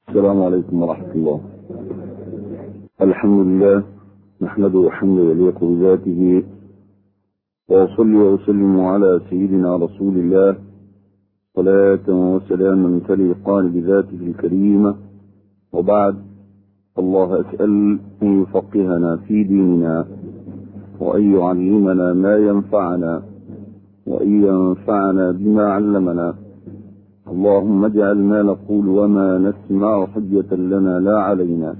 السلام عليكم ورحمة الله الحمد لله نحمده حمدا يليق بذاته وأصلي وأسلم على سيدنا رسول الله صلاة وسلاما تليقان بذاته الكريمة وبعد الله أسأل أن يفقهنا في ديننا وأن يعلمنا ما ينفعنا وأن ينفعنا بما علمنا اللهم اجعل ما نقول وما نسمع حجة لنا لا علينا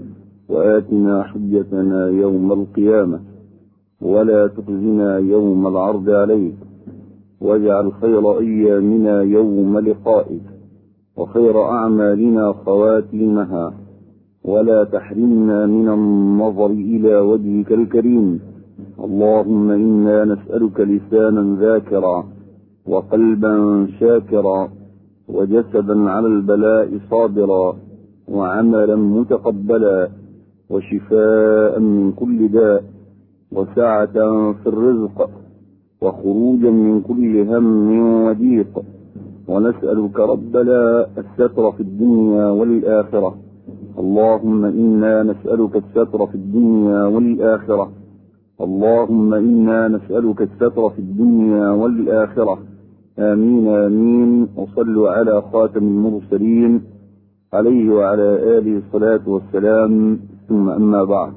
وآتنا حجتنا يوم القيامة ولا تخزنا يوم العرض عليك واجعل خير أيامنا يوم لقائك وخير أعمالنا خواتيمها ولا تحرمنا من النظر إلى وجهك الكريم اللهم إنا نسألك لسانا ذاكرا وقلبا شاكرا وجسدا على البلاء صابرا وعملا متقبلا وشفاء من كل داء وسعة في الرزق وخروجا من كل هم وضيق ونسألك ربنا الستر في الدنيا والآخرة اللهم إنا نسألك الستر في الدنيا والآخرة اللهم إنا نسألك الستر في الدنيا والآخرة آمين آمين وصلوا على خاتم المرسلين عليه وعلى آله الصلاة والسلام ثم أما بعد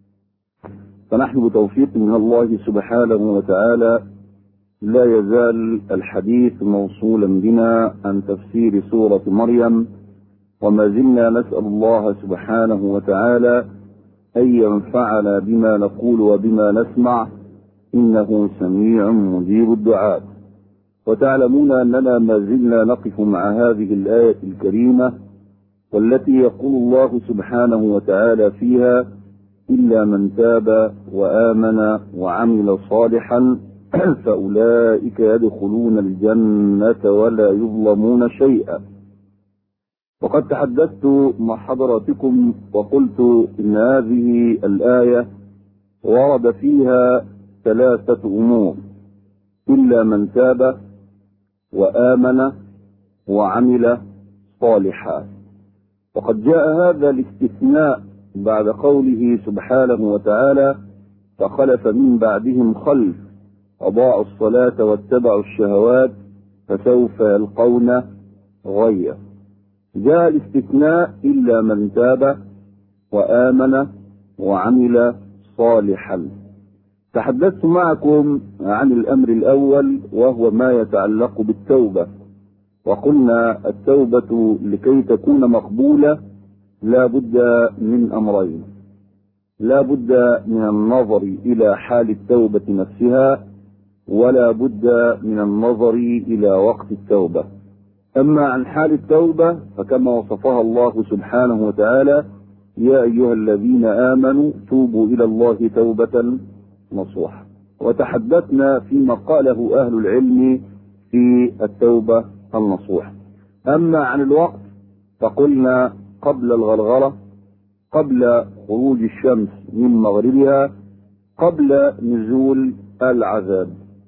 فنحن بتوفيق من الله سبحانه وتعالى لا يزال الحديث موصولا بنا عن تفسير سورة مريم وما زلنا نسأل الله سبحانه وتعالى أن ينفعنا بما نقول وبما نسمع إنه سميع مجيب الدعاء وتعلمون أننا ما زلنا نقف مع هذه الآية الكريمة والتي يقول الله سبحانه وتعالى فيها إلا من تاب وآمن وعمل صالحا فأولئك يدخلون الجنة ولا يظلمون شيئا وقد تحدثت مع حضراتكم وقلت إن هذه الآية ورد فيها ثلاثة أمور إلا من تاب وآمن وعمل صالحا وقد جاء هذا الاستثناء بعد قوله سبحانه وتعالى فخلف من بعدهم خلف أضاعوا الصلاة واتبعوا الشهوات فسوف يلقون غيا جاء الاستثناء إلا من تاب وآمن وعمل صالحا تحدثت معكم عن الأمر الأول وهو ما يتعلق بالتوبة وقلنا التوبة لكي تكون مقبولة لا بد من أمرين لا بد من النظر إلى حال التوبة نفسها ولا بد من النظر إلى وقت التوبة أما عن حال التوبة فكما وصفها الله سبحانه وتعالى يا أيها الذين آمنوا توبوا إلى الله توبة نصوحا وتحدثنا فيما قاله أهل العلم في التوبة النصوح أما عن الوقت فقلنا قبل الغرغرة قبل خروج الشمس من مغربها قبل نزول العذاب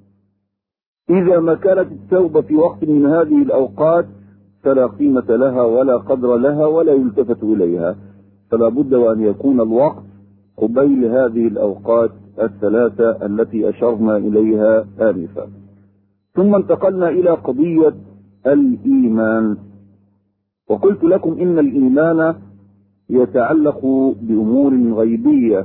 إذا ما كانت التوبة في وقت من هذه الأوقات فلا قيمة لها ولا قدر لها ولا يلتفت إليها فلا بد وأن يكون الوقت قبيل هذه الأوقات الثلاثة التي أشرنا إليها آنفا ثم انتقلنا إلى قضية الإيمان وقلت لكم إن الإيمان يتعلق بأمور غيبية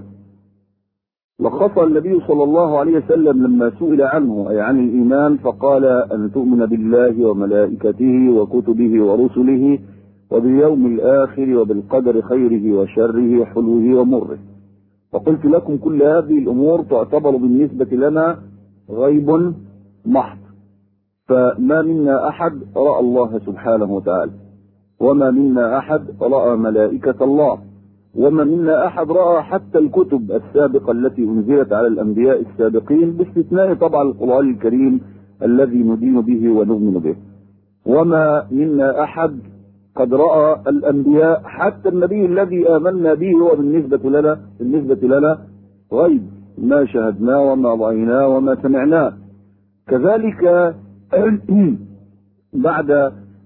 لخص النبي صلى الله عليه وسلم لما سئل عنه أي عن الإيمان فقال أن تؤمن بالله وملائكته وكتبه ورسله وباليوم الآخر وبالقدر خيره وشره حلوه ومره وقلت لكم كل هذه الأمور تعتبر بالنسبة لنا غيب محض فما منا أحد رأى الله سبحانه وتعالى وما منا أحد رأى ملائكة الله وما منا أحد رأى حتى الكتب السابقة التي أنزلت على الأنبياء السابقين باستثناء طبعا القرآن الكريم الذي ندين به ونؤمن به وما منا أحد قد رأى الأنبياء حتى النبي الذي آمنا به هو بالنسبة لنا بالنسبة لنا غيب ما شهدناه وما رأيناه وما سمعناه كذلك بعد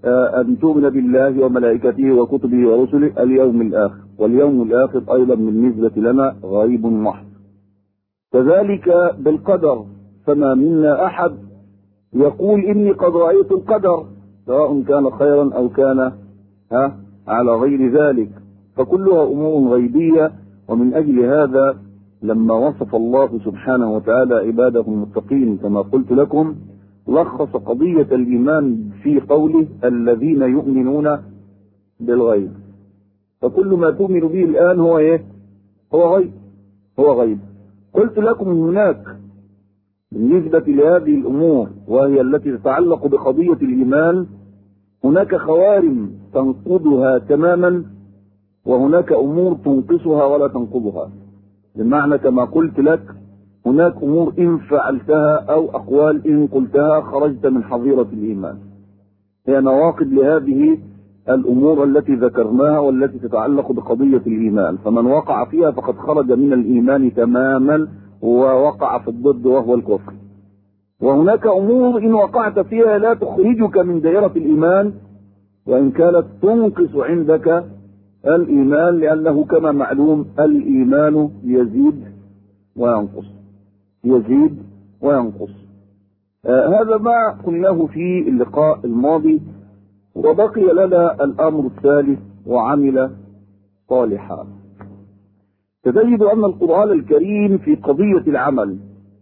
أن تؤمن بالله وملائكته وكتبه ورسله اليوم الآخر واليوم الآخر أيضا بالنسبة لنا غريب محض كذلك بالقدر فما منا أحد يقول إني قد رأيت القدر سواء كان خيرا أو كان ها على غير ذلك فكلها أمور غيبية ومن أجل هذا لما وصف الله سبحانه وتعالى عباده المتقين كما قلت لكم لخص قضية الإيمان في قوله الذين يؤمنون بالغيب فكل ما تؤمن به الآن هو إيه؟ هو غيب هو غيب قلت لكم هناك بالنسبة لهذه الأمور وهي التي تتعلق بقضية الإيمان هناك خوارم تنقضها تماما وهناك أمور تنقصها ولا تنقضها بمعنى كما قلت لك هناك أمور إن فعلتها أو أقوال إن قلتها خرجت من حظيرة الإيمان هي نواقض لهذه الأمور التي ذكرناها والتي تتعلق بقضية الإيمان فمن وقع فيها فقد خرج من الإيمان تماما ووقع في الضد وهو الكفر وهناك أمور إن وقعت فيها لا تخرجك من دائرة الإيمان وإن كانت تنقص عندك الإيمان لأنه كما معلوم الإيمان يزيد وينقص يزيد وينقص آه هذا ما قلناه في اللقاء الماضي وبقي لنا الأمر الثالث وعمل صالحا فتجد أن القرآن الكريم في قضية العمل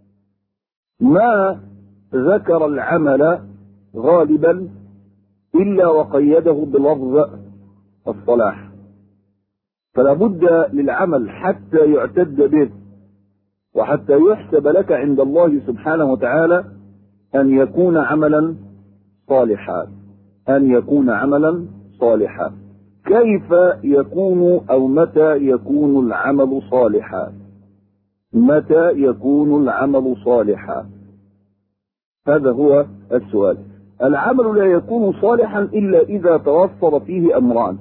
ما ذكر العمل غالبا إلا وقيده بلفظ الصلاح فلا بد للعمل حتى يعتد به وحتى يحسب لك عند الله سبحانه وتعالى أن يكون عملا صالحا أن يكون عملا صالحا كيف يكون أو متى يكون العمل صالحا متى يكون العمل صالحا هذا هو السؤال العمل لا يكون صالحا إلا إذا توفر فيه أمران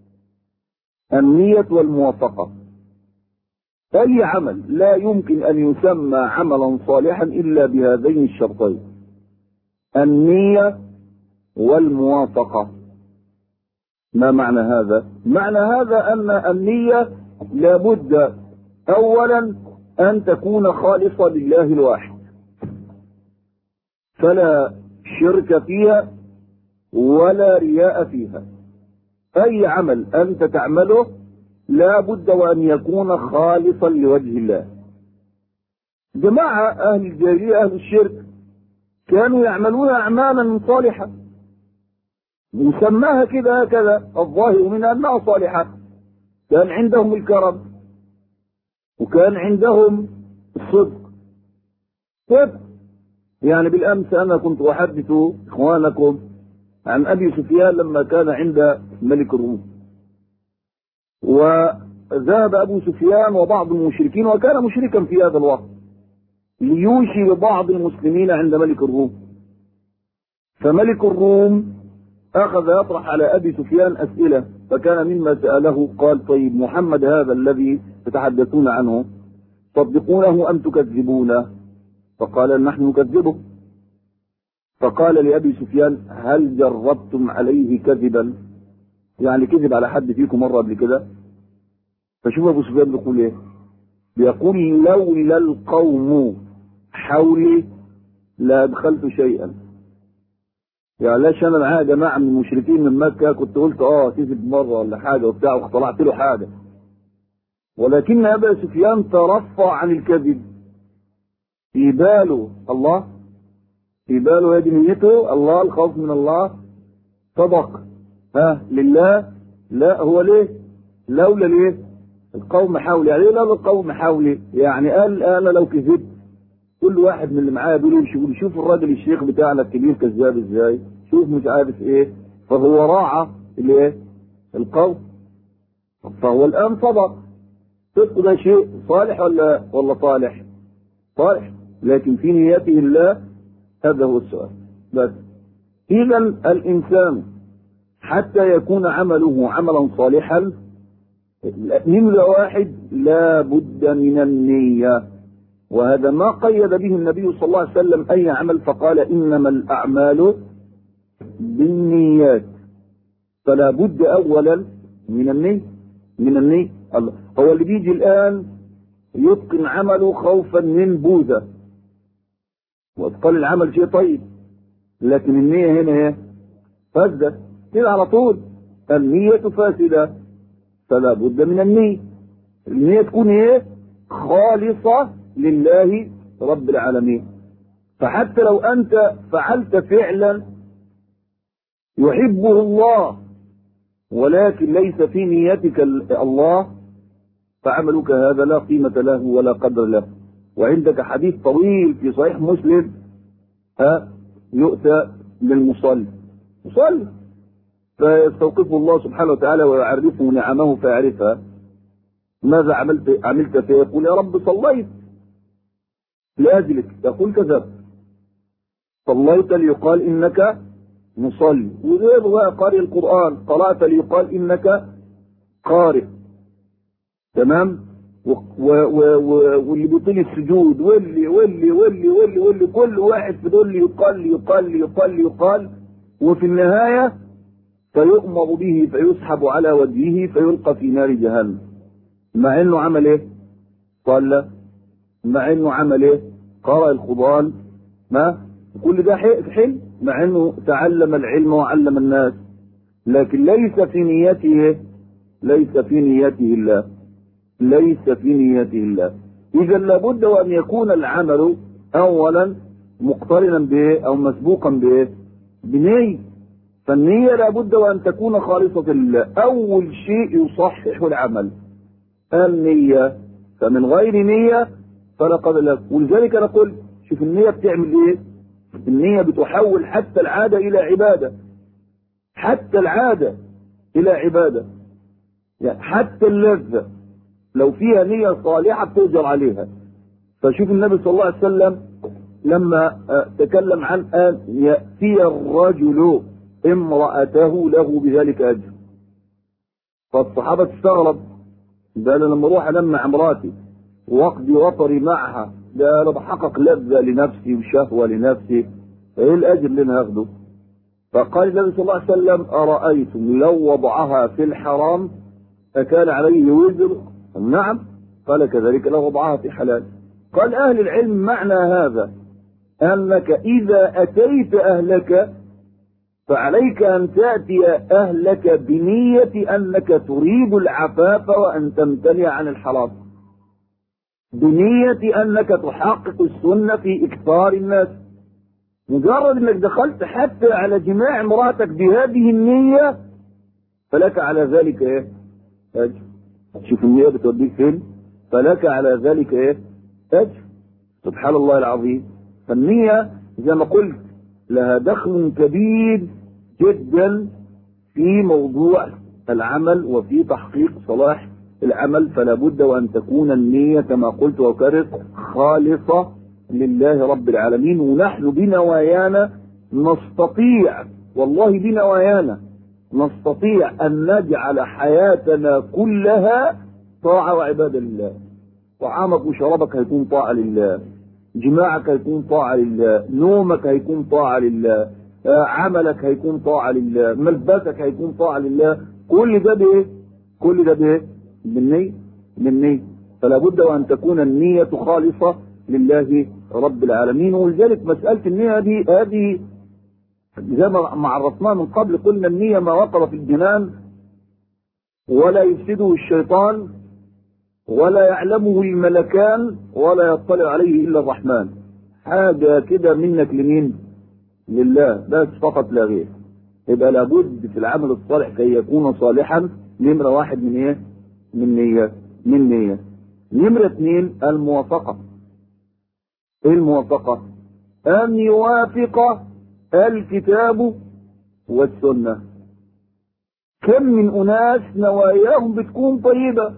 النية والموافقة أي عمل لا يمكن أن يسمى عملا صالحا إلا بهذين الشرطين النية والموافقة ما معنى هذا معنى هذا أن النية لابد أولا أن تكون خالصة لله الواحد فلا شرك فيها ولا رياء فيها أي عمل أنت تعمله لا بد وأن يكون خالصا لوجه الله جماعة أهل الجاهلية أهل الشرك كانوا يعملون أعمالا صالحة يسماها كده هكذا الظاهر منها أنها صالحة كان عندهم الكرم وكان عندهم الصدق صدق يعني بالأمس أنا كنت أحدث إخوانكم عن أبي سفيان لما كان عند ملك الروم وذهب أبو سفيان وبعض المشركين وكان مشركا في هذا الوقت ليوشي ببعض المسلمين عند ملك الروم فملك الروم أخذ يطرح على أبي سفيان أسئلة فكان مما سأله قال طيب محمد هذا الذي تتحدثون عنه تصدقونه أم تكذبونه فقال نحن نكذبه فقال لأبي سفيان هل جربتم عليه كذبا يعني كذب على حد فيكم مرة قبل كده فشوف أبو سفيان بيقول إيه بيقول لولا القوم حولي لا أدخلت شيئا يعني لاش انا معايا جماعه من المشركين من مكه كنت قلت اه كذب مره ولا حاجه وبتاع واخترعت له حاجه ولكن ابا سفيان ترفع عن الكذب في باله الله في باله هذه نيته الله الخوف من الله صدق ها لله لا هو ليه لولا ليه القوم حولي يعني لولا القوم حولي يعني قال انا لو كذبت كل واحد من اللي معايا دول يمشي يقول شوف الراجل الشيخ بتاعنا الكبير كذاب ازاي شوف مش عارف ايه فهو راعى الايه القول فهو الان صدق صدق ده شيء صالح ولا ولا صالح صالح لكن في نيته الله هذا هو السؤال بس اذا الانسان حتى يكون عمله عملا صالحا نمرة واحد لا بد من النية وهذا ما قيد به النبي صلى الله عليه وسلم أي عمل فقال إنما الأعمال بالنيات فلا بد اولا من النية من النية الله هو اللي بيجي الان يتقن عمله خوفا من بوذا واتقان العمل شيء طيب لكن النية هنا ايه فاسدة كده على طول النية فاسدة فلا بد من النية النية تكون ايه خالصة لله رب العالمين فحتى لو انت فعلت فعلا يحبه الله ولكن ليس في نيتك الله فعملك هذا لا قيمة له ولا قدر له وعندك حديث طويل في صحيح مسلم ها يؤتى للمصلي مصلي فيستوقفه الله سبحانه وتعالى ويعرفه نعمه فيعرفها ماذا عملت عملت فيقول يا رب صليت لأجلك يقول كذبت صليت ليقال إنك مصلي وغير بقى قارئ القرآن قرأت ليقال إنك قارئ تمام و و و واللي بيطيل السجود واللي واللي واللي واللي واللي كل واحد في دول يقال يقال يقال يقال وفي النهاية فيؤمر به فيسحب على وجهه فيلقى في نار جهنم مع انه عمل ايه؟ صلى مع انه عمل ايه؟ قرأ القرآن ما كل ده حل مع انه تعلم العلم وعلم الناس لكن ليس في نيته ليس في نيته الله ليس في نيته الله اذا لابد وان يكون العمل اولا مقترنا بايه او مسبوقا بايه بنية فالنية لابد وان تكون خالصة لله اول شيء يصحح العمل النية فمن غير نية فلا قبل لك ولذلك نقول شوف النية بتعمل ايه النية بتحول حتى العادة الى عبادة حتى العادة الى عبادة يعني حتى اللذة لو فيها نية صالحة بتؤجر عليها فشوف النبي صلى الله عليه وسلم لما تكلم عن أن يأتي الرجل امرأته له بذلك أجر فالصحابة تستغرب ده أنا لما أروح أنام مع مراتي وأقضي وطري معها ده أنا بحقق لذة لنفسي وشهوة لنفسي فإيه الأجر اللي أنا هاخده؟ فقال النبي صلى الله عليه وسلم أرأيتم لو وضعها في الحرام أكان عليه وزر نعم قال كذلك لو وضعها في حلال قال أهل العلم معنى هذا أنك إذا أتيت أهلك فعليك أن تأتي أهلك بنية أنك تريد العفاف وأن تمتنع عن الحرام بنية أنك تحقق السنة في إكثار الناس مجرد أنك دخلت حتى على جماع امرأتك بهذه النية فلك على ذلك إيه؟ أجر شوف النية بتوديك فين فلك على ذلك إيه؟ أجر سبحان الله العظيم فالنية زي ما قلت لها دخل كبير جدا في موضوع العمل وفي تحقيق صلاح العمل فلا بد وان تكون النية كما قلت وكرر خالصة لله رب العالمين ونحن بنوايانا نستطيع والله بنوايانا نستطيع ان نجعل حياتنا كلها طاعة وعبادة لله طعامك وشرابك هيكون طاعة لله جماعك هيكون طاعة لله نومك هيكون طاعة لله عملك هيكون طاعة لله ملبسك هيكون طاعة لله كل ده بايه كل ده بايه بالنية بالنية فلا بد وان تكون النية خالصة لله رب العالمين ولذلك مسألة النية دي هذه زي ما عرفناها من قبل قلنا النية ما وقر في الجنان ولا يفسده الشيطان ولا يعلمه الملكان ولا يطلع عليه الا الرحمن حاجه كده منك لمين لله بس فقط لا غير يبقى لابد في العمل الصالح كي يكون صالحا نمره واحد من ايه من نية من نية نمرة اثنين الموافقة ايه الموافقة ان يوافق الكتاب والسنة كم من اناس نواياهم بتكون طيبه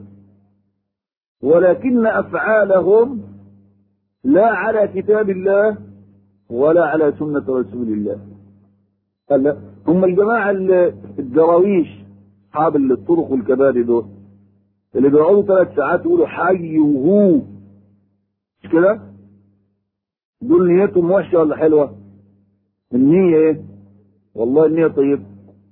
ولكن افعالهم لا على كتاب الله ولا على سنة رسول الله قال لا هم الجماعة الدراويش أصحاب الطرق والكباري دول اللي بيقعدوا ثلاث ساعات يقولوا حي وهو مش كده؟ دول نيتهم وحشة ولا حلوة؟ النية ايه؟ والله النية طيبة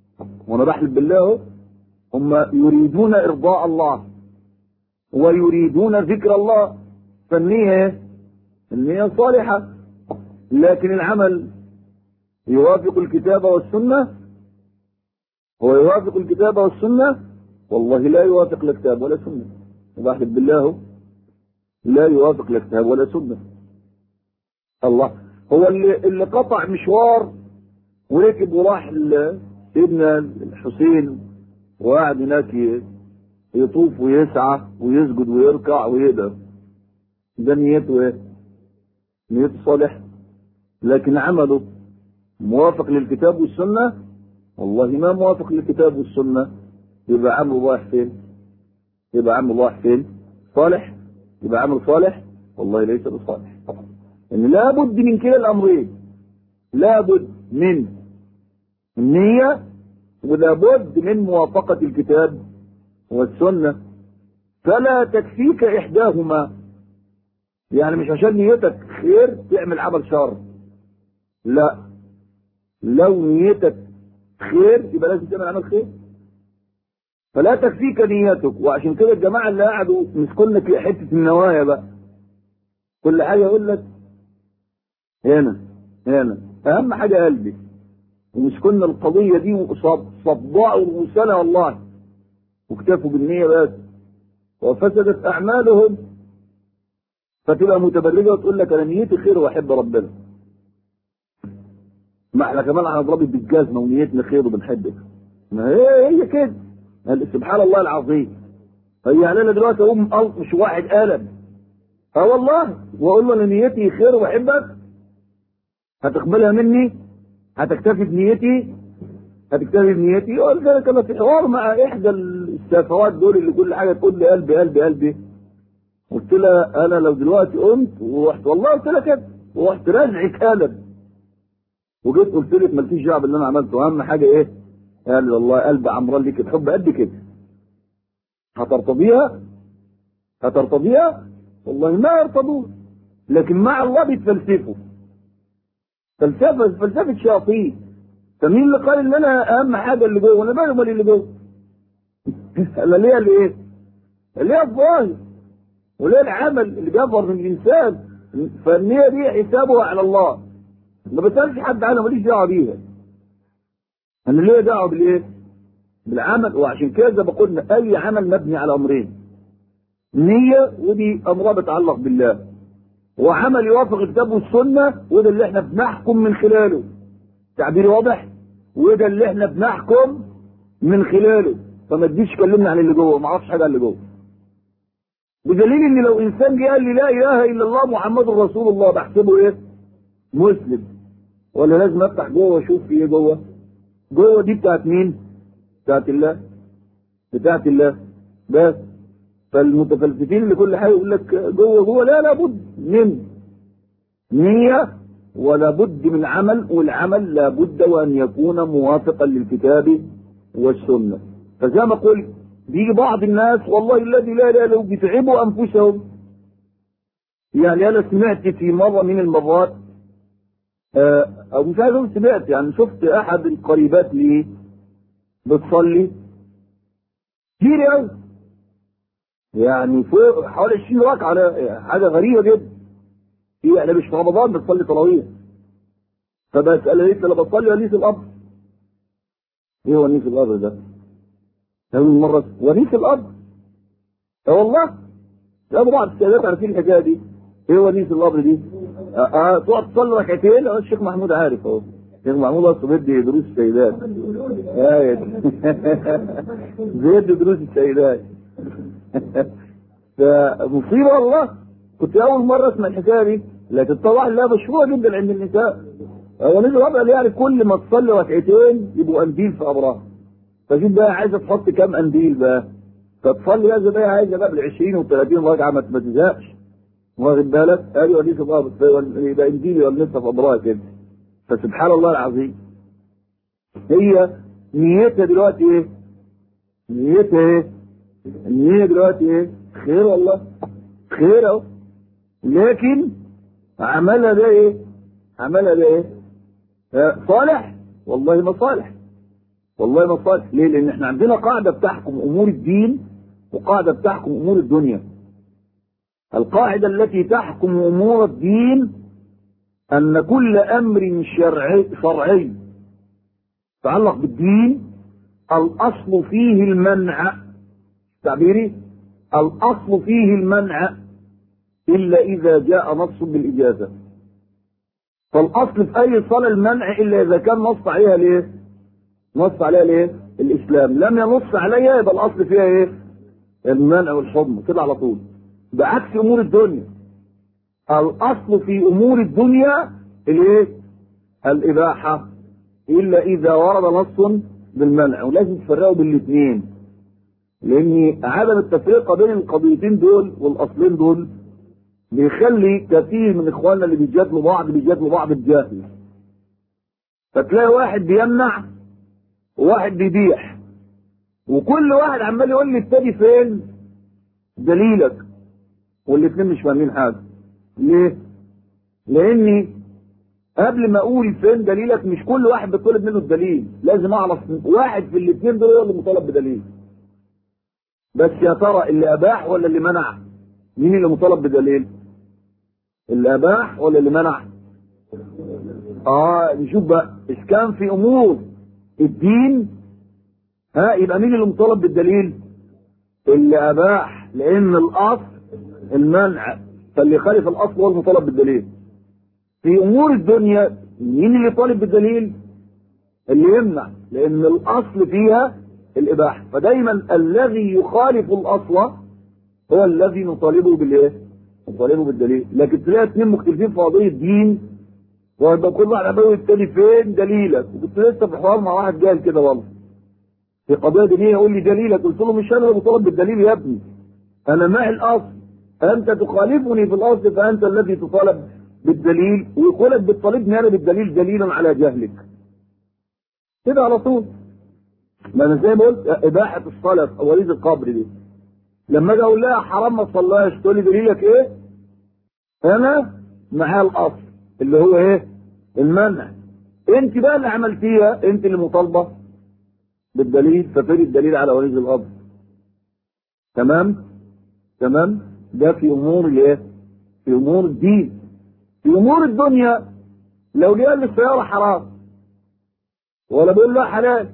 وانا بحلف بالله هم يريدون ارضاء الله ويريدون ذكر الله فالنية النية صالحة لكن العمل يوافق الكتاب والسنة هو يوافق الكتاب والسنة والله لا يوافق الكتاب ولا سنة وبحلف بالله لا يوافق الكتاب ولا سنة الله هو اللي, اللي قطع مشوار وركب وراح سيدنا الحسين وقعد هناك يطوف ويسعى ويسجد ويركع ويقدر ده نيته ايه؟ نيته صالح لكن عمله موافق للكتاب والسنة والله ما موافق للكتاب والسنة يبقى عمله رايح فين؟ يبقى عمله رايح فين؟ صالح يبقى عمل صالح والله ليس بصالح طبعا ان لابد من كلا الامرين لابد من النية ولابد من موافقة الكتاب والسنة فلا تكفيك إحداهما يعني مش عشان نيتك خير تعمل عمل شر لا لو نيتك خير يبقى لازم تعمل عمل خير فلا تكفيك نيتك وعشان كده الجماعة اللي قعدوا مسكولنا في حتة النوايا بقى كل حاجة يقول لك هنا هنا أهم حاجة قلبي ومش كنا القضية دي صداع ورسالة والله واكتفوا بالنية بس وفسدت أعمالهم فتبقى متبرجة وتقول لك أنا نيتي خير وأحب ربنا ما احنا كمان هنضربك بالجزمة ونيتنا خير وبنحبك ما هي هي كده سبحان الله العظيم هي يعني انا دلوقتي اقوم الطش واحد قلم اه والله واقول له انا نيتي خير واحبك هتقبلها مني هتكتفي بنيتي هتكتفي بنيتي ولذلك انا في حوار مع احدى السفوات دول اللي كل حاجه تقول لي قلبي قلبي قلبي قلت لها انا لو دلوقتي قمت ورحت والله قلت لها كده ورحت رازعك قلم وجيت قلت لك مالكيش دعوه باللي انا عملته اهم حاجه ايه؟ قال لي والله قلبي عمران ليك الحب قد كده هترتضيها؟ هترتضيها؟ والله ما يرتضوه لكن مع الله بيتفلسفوا فلسفه فلسفه شياطين فمين اللي قال ان انا اهم حاجه اللي جوه وانا مالي مال اللي جوه انا ليا الايه ليا الظاهر وليا العمل اللي بيظهر من الانسان فالنية دي حسابها على الله ما بسالش حد عنها ماليش دعوه بيها انا ليا دعوه بالايه بالعمل وعشان كده زي ما قلنا اي عمل مبني على امرين نية ودي امرها بتعلق بالله وعمل يوافق الكتاب والسنة وده اللي احنا بنحكم من خلاله تعبير واضح وده اللي احنا بنحكم من خلاله فما تجيش تكلمنا عن اللي جوه ما اعرفش حاجه عن اللي جوه بدليل ان لو انسان جه قال لي لا اله الا الله محمد رسول الله بحسبه ايه مسلم ولا لازم افتح جوه واشوف في ايه جوه جوه دي بتاعت مين بتاعت الله بتاعت الله بس فالمتفلسفين اللي كل حاجه يقول لك جوه جوه لا لابد من نية ولا بد من عمل والعمل لابد وان يكون موافقا للكتاب والسنه فزي ما قلت بيجي بعض الناس والله الذي لا اله الا هو بيتعبوا انفسهم يعني انا سمعت في مره من المرات او مش عايز اقول سمعت يعني شفت احد القريبات لي بتصلي كتير قوي يعني فوق حوالي 20 ركعه حاجه غريبه جدا هي يعني مش في رمضان بتصلي تراويح فبسألها ليه انا بصلي ونيس الاب ايه ونيس الاب ده؟ أول مرة ونيس الأب اه والله يا بعض السيدات عارفين الحكاية دي ايه ونيس الأب دي؟ اه, آه تقعد تصلي ركعتين اه الشيخ محمود عارف اهو الشيخ محمود اصلا بيدي دروس السيدات ايه بيدي دروس السيدات فمصيبة والله كنت أول مرة أسمع الحكاية دي لكن طبعا لا مشهورة جدا عند النساء هو نزل الوضع يعني كل ما تصلي ركعتين يبقوا قنديل في أمرها فشوف بقى عايزه تحط كام قنديل بقى فتصلي بقى زي بقى عايزه بقى بال 20 و 30 ركعه ما تزهقش واخد بالك ادي وديك بقى يبقى قنديل يولدها في امرها كده فسبحان الله العظيم هي نيتها دلوقتي ايه؟ نيتها ايه؟ النية دلوقتي ايه؟ خير والله خير اهو لكن عملها ده ايه؟ عملها ده ايه؟ صالح؟ والله ما صالح والله ما صالح ليه لان احنا عندنا قاعدة بتحكم امور الدين وقاعدة بتحكم امور الدنيا القاعدة التي تحكم امور الدين ان كل امر شرعي شرعي يتعلق بالدين الاصل فيه المنع تعبيري الاصل فيه المنع الا اذا جاء نص بالاجازه فالاصل في اي صلاه المنع الا اذا كان نص عليها ليه نص عليها ليه الاسلام لم ينص عليها يبقى الاصل فيها ايه المنع والحكم كده على طول بعكس امور الدنيا الاصل في امور الدنيا الايه الاباحه الا اذا ورد نص بالمنع ولازم تفرقوا بين الاثنين لان عدم التفرقه بين القضيتين دول والاصلين دول بيخلي كثير من اخواننا اللي بيجادلوا بعض بيجادلوا بعض بجهل فتلاقي واحد بيمنع وواحد بيبيح وكل واحد عمال يقول لي التاني فين دليلك والاثنين مش فاهمين حاجه ليه لاني قبل ما اقول فين دليلك مش كل واحد بيطلب منه الدليل لازم اعرف واحد في الاثنين دول هو اللي مطالب بدليل بس يا ترى اللي اباح ولا اللي منع مين اللي مطالب بدليل اللي اباح ولا اللي منع اه نشوف بقى اذا كان في امور الدين ها يبقى مين اللي مطالب بالدليل اللي اباح لان الاصل المنع فاللي خالف الاصل هو المطالب بالدليل في امور الدنيا مين اللي طالب بالدليل اللي يمنع لان الاصل فيها الاباحه فدايما الذي يخالف الاصل هو الذي نطالبه بالايه نطالبه بالدليل لكن تلاقي اثنين مختلفين في قضيه دين ويبقى كل واحد عمال التاني فين دليلك وكنت لسه في حوار مع واحد جاهل كده والله في قضيه دينيه يقول لي دليلك قلت له مش انا اللي مطالب بالدليل يا ابني انا معي الاصل انت تخالفني في الاصل فانت الذي تطالب بالدليل ويقولك بتطالبني انا بالدليل دليلا على جهلك كده على طول ما انا زي ما قلت اباحه الصلاه في وليد القبر دي لما اجي اقول لها حرام ما تصليهاش تقول لي دليلك ايه؟ انا معايا الاصل اللي هو ايه؟ المنع انت بقى اللي عملتيها انت اللي مطالبه بالدليل ففين الدليل على وليد القبر تمام؟ تمام؟ ده في امور الايه؟ في امور الدين في امور الدنيا لو جه لي السياره حرام ولا بيقول له حلال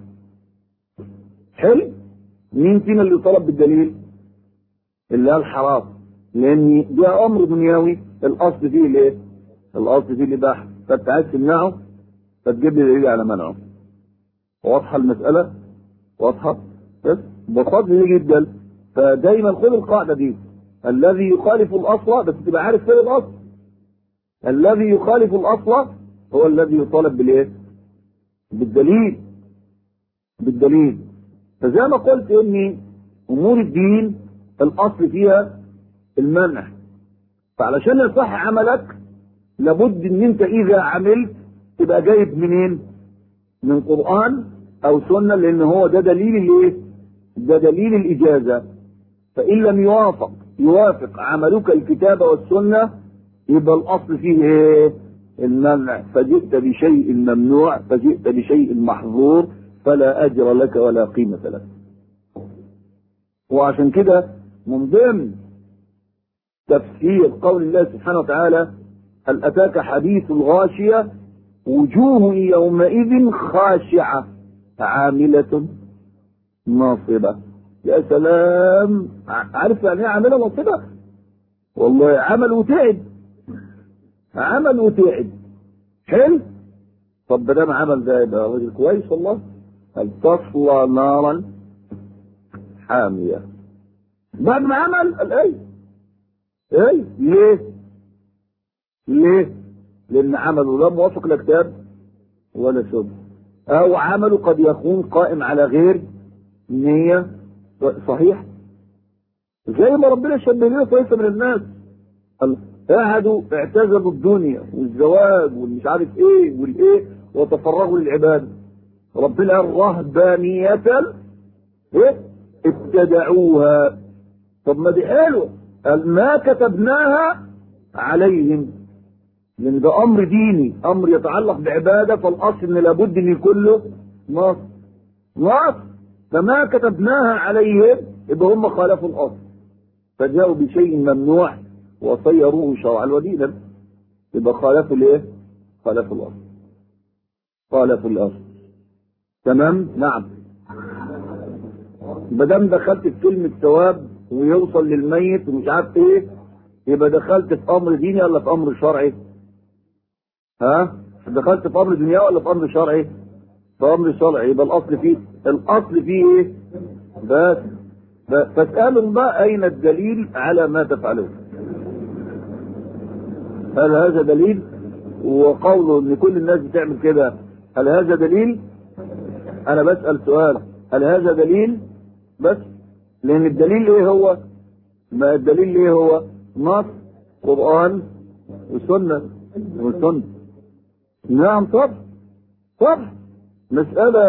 حلو مين فينا اللي طلب بالدليل اللي قال حرام لان ده امر دنيوي الاصل فيه الايه الاصل فيه الاباحه فانت عايز تمنعه فتجيب لي دليل على منعه واضحه المساله واضحه بس ببساطه جدا فدايما خد القاعده دي الذي يخالف الاصل بس تبقى عارف فين الاصل الذي يخالف الاصل هو الذي يطالب بالايه بالدليل بالدليل فزي ما قلت اني امور الدين الاصل فيها المنع فعلشان يصح عملك لابد ان انت اذا عملت تبقى جايب منين من قرآن او سنة لان هو ده دليل الايه ده دليل الاجازة فان لم يوافق يوافق عملك الكتاب والسنة يبقى الاصل فيه ايه المنع فجئت بشيء ممنوع فجئت بشيء محظور فلا اجر لك ولا قيمة لك وعشان كده من ضمن تفسير قول الله سبحانه وتعالى هل اتاك حديث الغاشية وجوه يومئذ خاشعة عاملة ناصبة يا سلام عارف يعني ايه عاملة ناصبة والله عمل وتعب عمل وتعب حلو طب ما دام عمل ده يبقى راجل كويس والله هل تصلى نارا حامية بعد ما عمل قال ايه ايه ليه ليه لان عمله لا موافق لا كتاب ولا سنة او عمله قد يكون قائم على غير نية صحيح زي ما ربنا شبه لنا كويسة من الناس قعدوا اعتزلوا الدنيا والزواج والمش عارف ايه والايه وتفرغوا للعبادة ربنا قال رهبانية ايه ابتدعوها طب ما دي حلوه قال ما كتبناها عليهم لان ده امر ديني امر يتعلق بعباده فالاصل ان لابد ان يكون له نص نص فما كتبناها عليهم يبقى هم خالفوا الاصل فجاءوا بشيء ممنوع وصيروه شرعا ودينا يبقى خالفوا الايه؟ خالفوا الاصل خالفوا الاصل تمام؟ نعم ما دام دخلت في كلمة ثواب ويوصل للميت ومش عارف ايه يبقى دخلت في امر ديني ولا في امر شرعي؟ ها؟ دخلت في امر دنيا ولا في امر شرعي؟ في امر شرعي يبقى الاصل فيه الاصل فيه ايه؟ بس فاسالهم بقى اين الدليل على ما تفعلون؟ هل هذا دليل؟ وقوله ان كل الناس بتعمل كده هل هذا دليل؟ انا بسال سؤال هل هذا دليل؟ بس لان الدليل ايه هو؟ ما الدليل ايه هو؟ نص قران وسنه والسنه نعم طب طب مسألة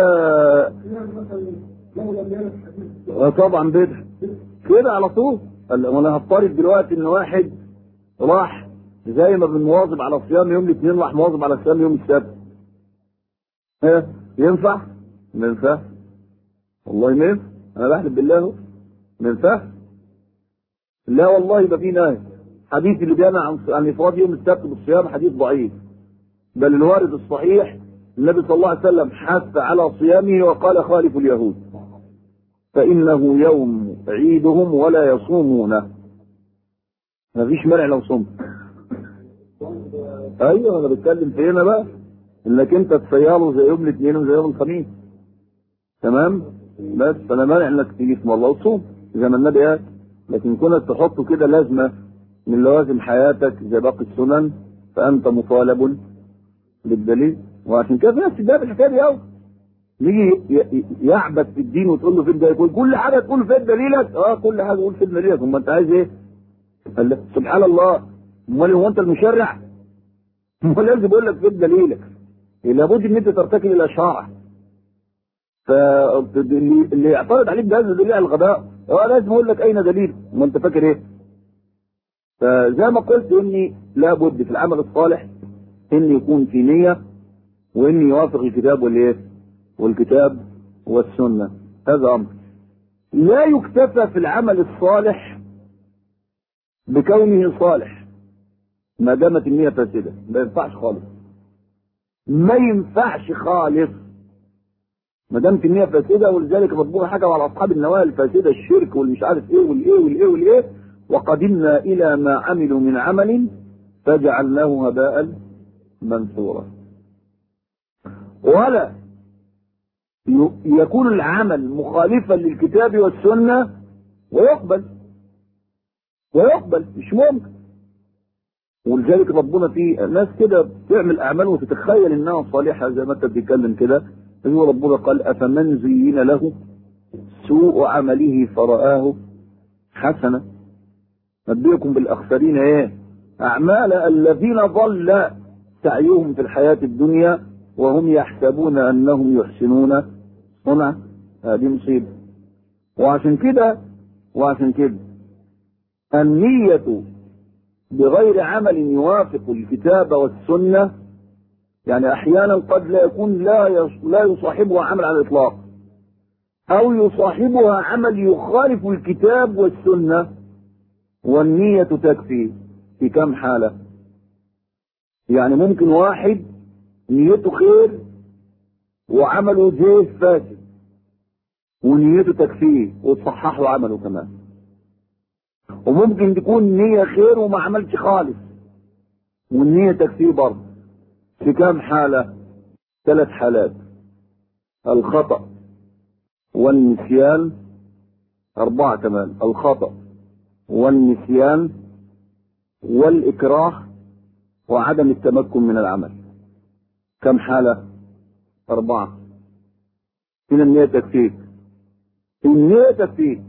طبعا بدع كده على طول وانا هفترض دلوقتي ان واحد راح زي ما بنواظب على صيام يوم الاثنين راح مواظب على صيام يوم السبت ها ينفع؟ ما ينفع والله ما ينفع انا بحلف بالله ما ينفع لا والله يبقى في نهي حديث اللي بيانا عن عن افراد يوم السبت بالصيام حديث ضعيف بل الوارد الصحيح النبي صلى الله عليه وسلم حث على صيامه وقال خالف اليهود فإنه يوم عيدهم ولا يصومونه ما فيش مانع لو صمت ايوه انا بتكلم في هنا بقى انك انت تصيره زي يوم الاثنين وزي يوم الخميس تمام بس فلا مانع انك تيجي في مره وتصوم زي ما النبي قال لكن كونك تحطه كده لازمه من لوازم حياتك زي باقي السنن فانت مطالب بالدليل وعشان كده في ناس تدافع الحكايه دي قوي يجي يعبث في الدين وتقول له فين ده يقول كل حاجه تقول فين دليلك اه كل حاجه تقول فين دليلك امال انت عايز ايه؟ قال له سبحان الله امال هو انت المشرع؟ امال لازم يقول لك فين دليلك؟ لابد ان انت ترتكب الى شرع فاللي يعترض عليك بهذا الدليل على الغباء اه لازم اقول لك اين دليل؟ ما انت فاكر ايه؟ فزي ما قلت اني لابد في العمل الصالح ان يكون في نيه وان يوافق الكتاب والايه؟ والكتاب والسنه هذا امر لا يكتفى في العمل الصالح بكونه صالح ما دامت النية فاسدة ما ينفعش خالص ما ينفعش خالص ما دامت النية فاسدة ولذلك ربنا حكم على أصحاب النوايا الفاسدة الشرك والمش عارف إيه والإيه والإيه والإيه وقدمنا إلى ما عملوا من عمل فجعلناه هباء منثورا ولا يكون العمل مخالفا للكتاب والسنة ويقبل ويقبل مش ممكن ولذلك ربنا في ناس كده بتعمل اعمال وتتخيل انها صالحه زي ما انت بتتكلم كده هو ربنا قال افمن زين له سوء عمله فرآه حسنا نبئكم بالاخسرين ايه اعمال الذين ضل سعيهم في الحياه الدنيا وهم يحسبون انهم يحسنون صنعا هذه مصيبه وعشان كده وعشان كده النية بغير عمل يوافق الكتاب والسنة يعني أحيانا قد لا يكون لا لا يصاحبها عمل على الإطلاق أو يصاحبها عمل يخالف الكتاب والسنة والنية تكفي في كم حالة يعني ممكن واحد نيته خير وعمله جيه فاسد ونيته تكفيه وتصحح له عمله كمان وممكن تكون نية خير وما عملش خالص والنية تكفيه برضه في كام حالة ثلاث حالات الخطأ والنسيان أربعة كمان الخطأ والنسيان والإكراه وعدم التمكن من العمل كم حالة أربعة هنا النية تكفيك النية تكفيك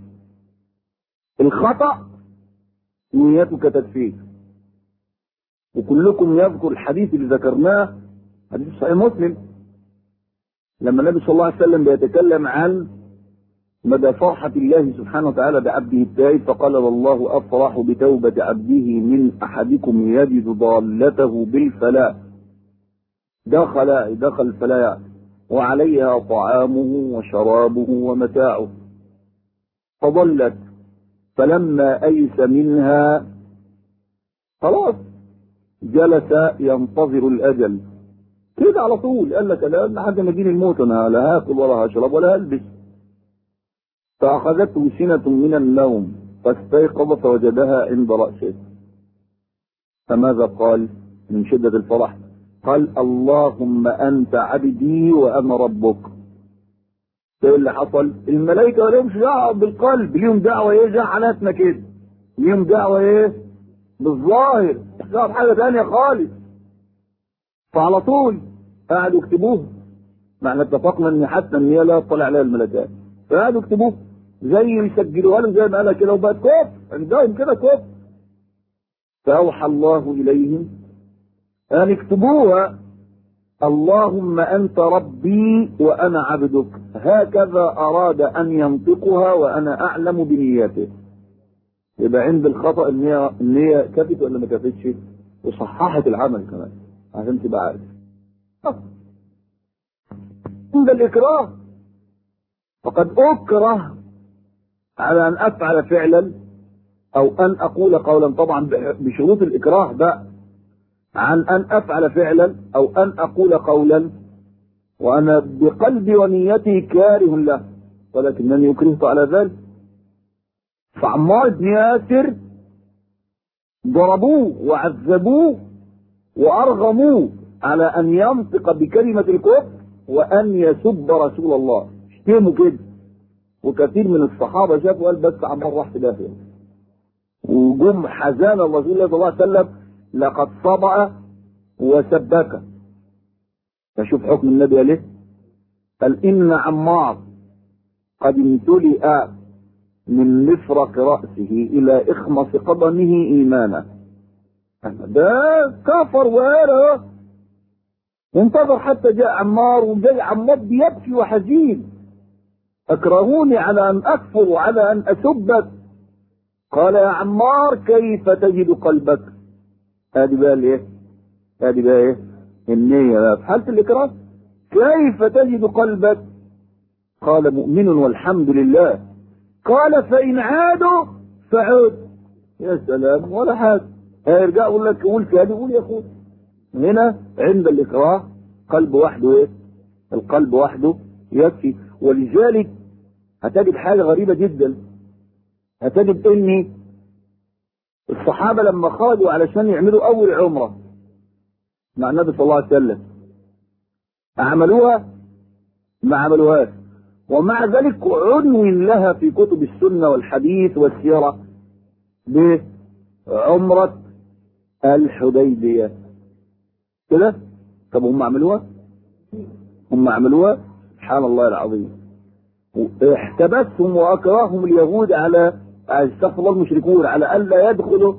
الخطأ نيتك تكفيك وكلكم يذكر الحديث اللي ذكرناه حديث صحيح مسلم لما النبي صلى الله عليه وسلم بيتكلم عن مدى فرحة الله سبحانه وتعالى بعبده التائب فقال والله أفرح بتوبة عبده من أحدكم يجد ضالته بالفلاح دخل دخل الفلاح وعليها طعامه وشرابه ومتاعه فظلت فلما أيس منها خلاص جلس ينتظر الأجل كده على طول قال لك لا لحد ما يجيني الموت انا لا هاكل ولا هشرب ولا هلبس فأخذته سنة من النوم فاستيقظ فوجدها عند رأسه فماذا قال من شدة الفرح قال اللهم أنت عبدي وأنا ربك ايه اللي حصل الملائكة ما لهمش دعوة بالقلب ليهم دعوة ايه زي حالاتنا كده ليهم دعوة ايه بالظاهر دعوة حاجة تانية خالص فعلى طول قعدوا يكتبوها ما احنا اتفقنا ان حتى ان هي لا تطلع عليها الملكات فقعدوا يكتبوها زي يسجلوها لهم زي ما قالها كده وبقت كفر عندهم كده كفر فاوحى الله اليهم ان اكتبوها اللهم انت ربي وانا عبدك هكذا اراد ان ينطقها وانا اعلم بنيته يبقى عند الخطا ان هي ان هي كفت ولا ما كفتش وصححت العمل كمان عشان تبقى عارف عند الإكراه فقد أكره على أن أفعل فعلا أو أن أقول قولا طبعا بشروط الإكراه بقى عن أن أفعل فعلا أو أن أقول قولا وأنا بقلبي ونيتي كاره له ولكنني أكرهت على ذلك فعمار بن ياسر ضربوه وعذبوه وأرغموه على أن ينطق بكلمة الكفر وأن يسب رسول الله اشتموا كده وكثير من الصحابة شافوا قال بس عمار راح في داهية وجم حزان الرسول صلى الله عليه وسلم لقد صبأ وسبك فشوف حكم النبي عليه قال إن عمار قد امتلئ من مفرق رأسه إلى إخمص قدمه إيمانا ده كفر وقال وانتظر حتى جاء عمار وجاي عمار بيبكي وحزين اكرهوني على ان اكفر وعلى ان اسبك قال يا عمار كيف تجد قلبك هذه بقى الايه هذه بقى ايه النية في حالة الاكراه كيف تجد قلبك قال مؤمن والحمد لله قال فإن عادوا فعود يا سلام ولا حاجة هيرجع يقول لك قول كده قول يا اخوي هنا عند الإكراه قلب وحده ايه القلب وحده يكفي ولذلك هتجد حاجة غريبة جدا هتجد ان الصحابة لما خرجوا علشان يعملوا أول عمرة مع النبي صلى الله عليه وسلم عملوها ما عملوهاش ومع ذلك عنون لها في كتب السنة والحديث والسيرة بعمرة الحديبية كده طب هم عملوها هم عملوها سبحان الله العظيم احتبسهم واكرههم اليهود على استغفر الله المشركون على الا يدخلوا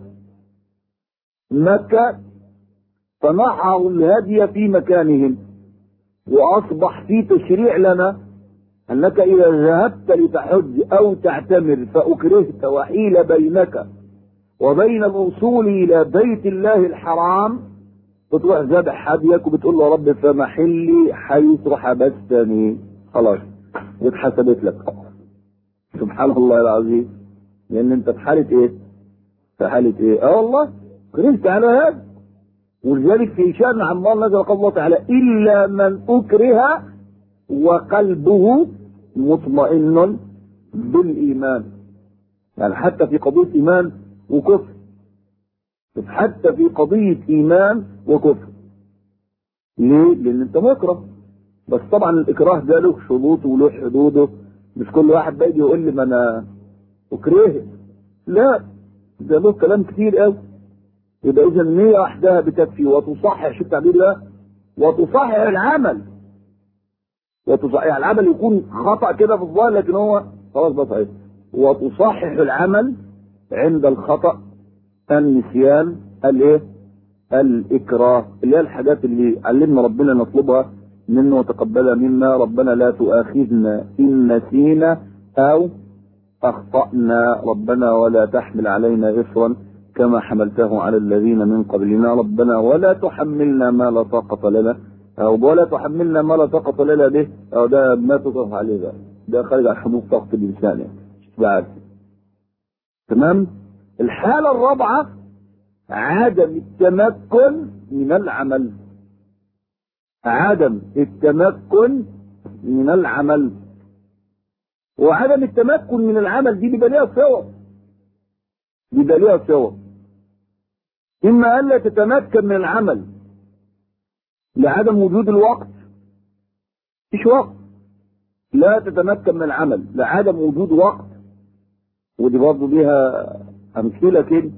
مكة فنحروا الهدي في مكانهم واصبح في تشريع لنا انك اذا ذهبت لتحج او تعتمر فاكرهت وحيل بينك وبين الوصول الى بيت الله الحرام بتروح ذابح هديك وبتقول له يا رب فمحلي حيث حبستني خلاص واتحسبت لك سبحان الله العظيم لان انت في حاله ايه؟ في حاله ايه؟ اه والله كرهت على هذا ولذلك في شان عمار نزل قول الله تعالى الا من اكره وقلبه مطمئن بالايمان يعني حتى في قضيه ايمان وكفر حتى في قضية إيمان وكفر ليه؟ لأن أنت مكره بس طبعا الإكراه ده له شروطه وله حدوده مش كل واحد بقى يجي يقول لي ما أنا أكرهت لا ده له كلام كتير قوي يبقى إذا النية وحدها بتكفي وتصحح شو التعبير ده؟ وتصحح العمل وتصحح العمل يكون خطأ كده في الظاهر لكن هو خلاص بقى صحيح وتصحح العمل عند الخطأ النسيان الايه الاكراه اللي هي الحاجات اللي علمنا ربنا نطلبها منه وتقبلها منا ربنا لا تؤاخذنا ان نسينا او اخطانا ربنا ولا تحمل علينا اصرا كما حملته على الذين من قبلنا ربنا ولا تحملنا ما لا طاقه لنا او ولا تحملنا ما لا طاقه لنا به او ده ما تصرف عليه بقى ده خارج عن حدود طاقه الانسان يعني تبقى عارف تمام الحاله الرابعه عدم التمكن من العمل عدم التمكن من العمل وعدم التمكن من العمل دي بيبقى ليها صور بيبقى ليها صور اما الا تتمكن من العمل لعدم وجود الوقت مفيش وقت لا تتمكن من العمل لعدم وجود وقت ودي برضه ليها امثله كده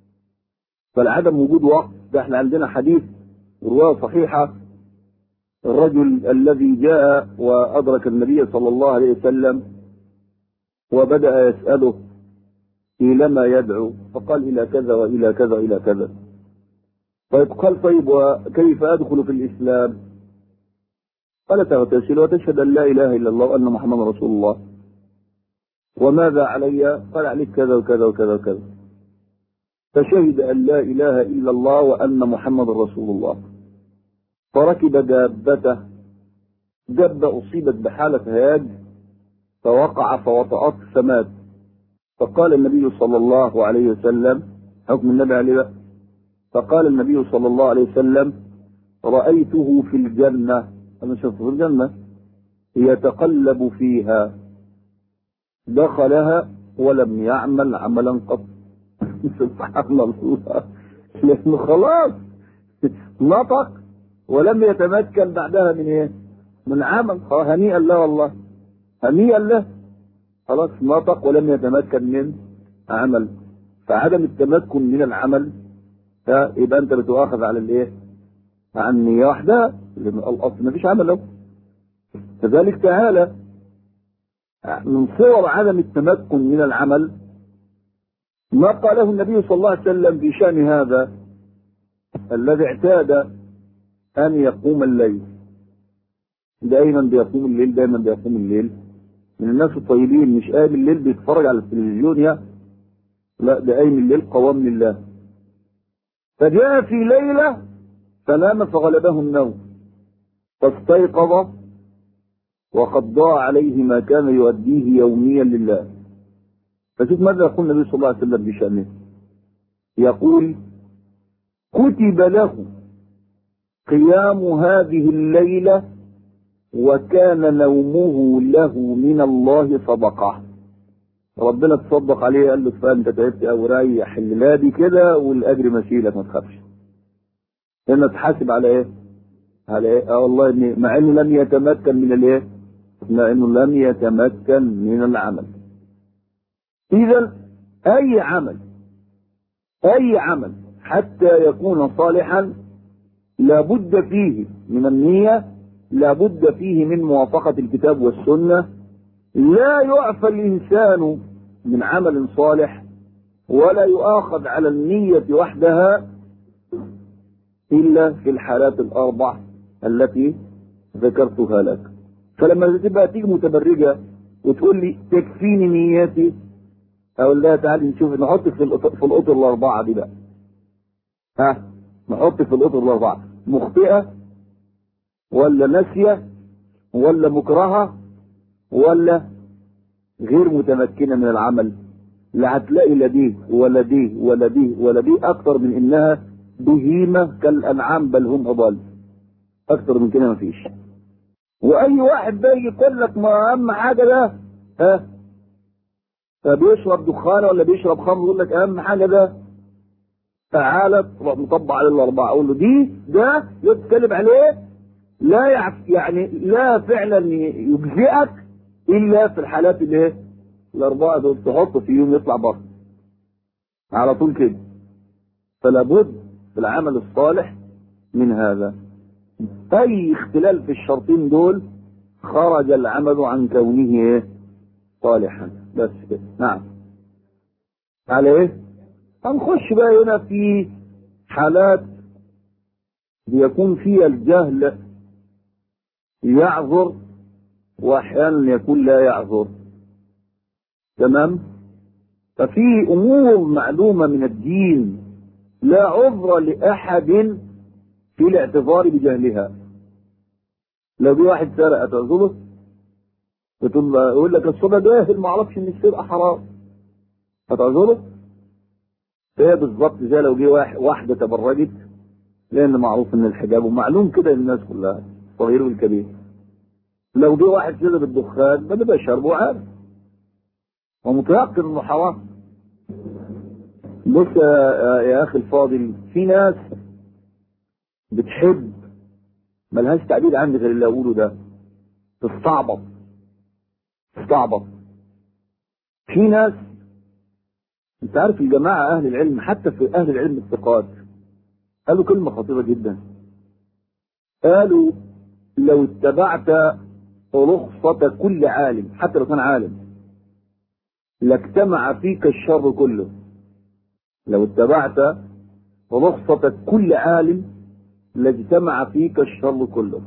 فالعدم وجود وقت ده احنا عندنا حديث روايه صحيحه الرجل الذي جاء وادرك النبي صلى الله عليه وسلم وبدا يساله الى ما يدعو فقال الى كذا والى كذا والى كذا طيب قال طيب وكيف ادخل في الاسلام قال تغتسل وتشهد ان لا اله الا الله وان محمد رسول الله وماذا علي قال عليك كذا وكذا وكذا وكذا فشهد ان لا اله الا الله وان محمد رسول الله فركب دابته دابه اصيبت بحاله هياج فوقع فوطأت فمات فقال النبي صلى الله عليه وسلم حكم النبي عليه بقى فقال النبي صلى الله عليه وسلم رأيته في الجنة أنا شفته في الجنة يتقلب فيها دخلها ولم يعمل عملا قط سبحان الله لأنه خلاص نطق ولم يتمكن بعدها من ايه؟ من عمل هنيئا له والله هنيئا له خلاص نطق ولم يتمكن من عمل فعدم التمكن من العمل يبقى انت بتؤاخذ على الايه؟ على النية وحدها الاصل ما فيش عمل له كذلك تعالى من صور عدم التمكن من العمل ما قاله النبي صلى الله عليه وسلم في شان هذا الذي اعتاد ان يقوم الليل دائما بيقوم الليل دائما بيقوم الليل من الناس الطيبين مش قايم الليل بيتفرج على التلفزيون يا لا ده قايم الليل قوام لله فجاء في ليلة فنام فغلبه النوم فاستيقظ وقد ضاع عليه ما كان يؤديه يوميا لله فشوف ماذا يقول النبي صلى الله عليه وسلم بشأنه يقول كتب له قيام هذه الليلة وكان نومه له من الله صدقة ربنا تصدق عليه قال له فانت تعبت او ريح الليله دي كده والاجر ماشيلك ما تخافش هنا تحاسب على ايه؟ على ايه؟ اه والله إن مع انه لم يتمكن من الايه؟ لانه لم يتمكن من العمل. اذا اي عمل اي عمل حتى يكون صالحا لابد فيه من النية لابد فيه من موافقة الكتاب والسنة لا يعفى الإنسان من عمل صالح ولا يؤاخذ على النية وحدها إلا في الحالات الأربع التي ذكرتها لك فلما تبقى تيجي متبرجة وتقول لي تكفيني نياتي أقول لها تعالي نشوف نحطك في الأطر, في الأطر الأربعة دي بقى ها نحطك في الأطر الأربعة مخطئة ولا ناسية ولا مكرهة ولا غير متمكنة من العمل لا هتلاقي لا دي ولا دي ولا دي ولا دي أكتر من إنها بهيمة كالأنعام بل هم أضل أكتر من كده مفيش وأي واحد بقى يقول لك ما أهم حاجة ده ها بيشرب دخان ولا بيشرب خمر يقول لك أهم حاجة ده تعالى تروح مطبق عليه الأربعة أقول له دي ده يتكلم عليه لا يعف يعني لا فعلا يجزئك الا في الحالات اللي ايه الاربعه دول تحطه في يوم يطلع بره على طول كده فلا بد في العمل الصالح من هذا اي اختلال في الشرطين دول خرج العمل عن كونه ايه صالحا بس كده نعم على ايه هنخش بقى هنا في حالات بيكون فيها الجهل يعذر واحيانا يكون لا يعذر تمام ففي امور معلومه من الدين لا عذر لاحد في الاعتذار بجهلها لو جه واحد سرق هتعذره بتقول يقول لك الصبح جاهل ما اعرفش ان السرقه حرام هتعذره هي بالظبط زي لو جه واحد واحده تبرجت لان معروف ان الحجاب ومعلوم كده للناس كلها الصغير والكبير لو جه واحد كده بالدخان ما بيبقى شربه عارف ومتيقن انه حرام بص يا, يا اخي الفاضل في ناس بتحب ملهاش تعبير عندي غير اللي اقوله ده تستعبط تستعبط في ناس انت عارف الجماعة اهل العلم حتى في اهل العلم الثقات قالوا كلمة خطيرة جدا قالوا لو اتبعت رخصة كل عالم حتى لو كان عالم لاجتمع فيك الشر كله لو اتبعت رخصة كل عالم لاجتمع فيك الشر كله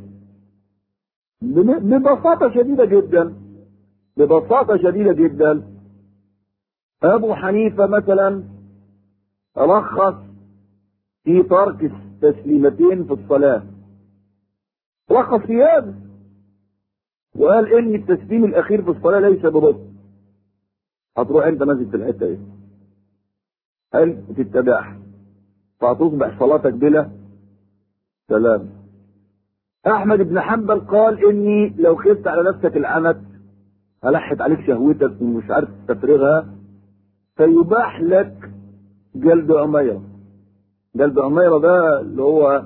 ببساطة شديدة جدا ببساطة شديدة جدا أبو حنيفة مثلا رخص في ترك التسليمتين في الصلاة رخص في هذا وقال إن التسليم الأخير في الصلاة ليس بركن هتروح أنت نازل في الحتة دي هل تتبعها فهتصبح صلاتك بلا سلام أحمد بن حنبل قال إني لو خفت على نفسك العنت هلحت عليك شهوتك ومش عارف تفرغها فيباح لك جلد عميرة جلد عميرة ده اللي هو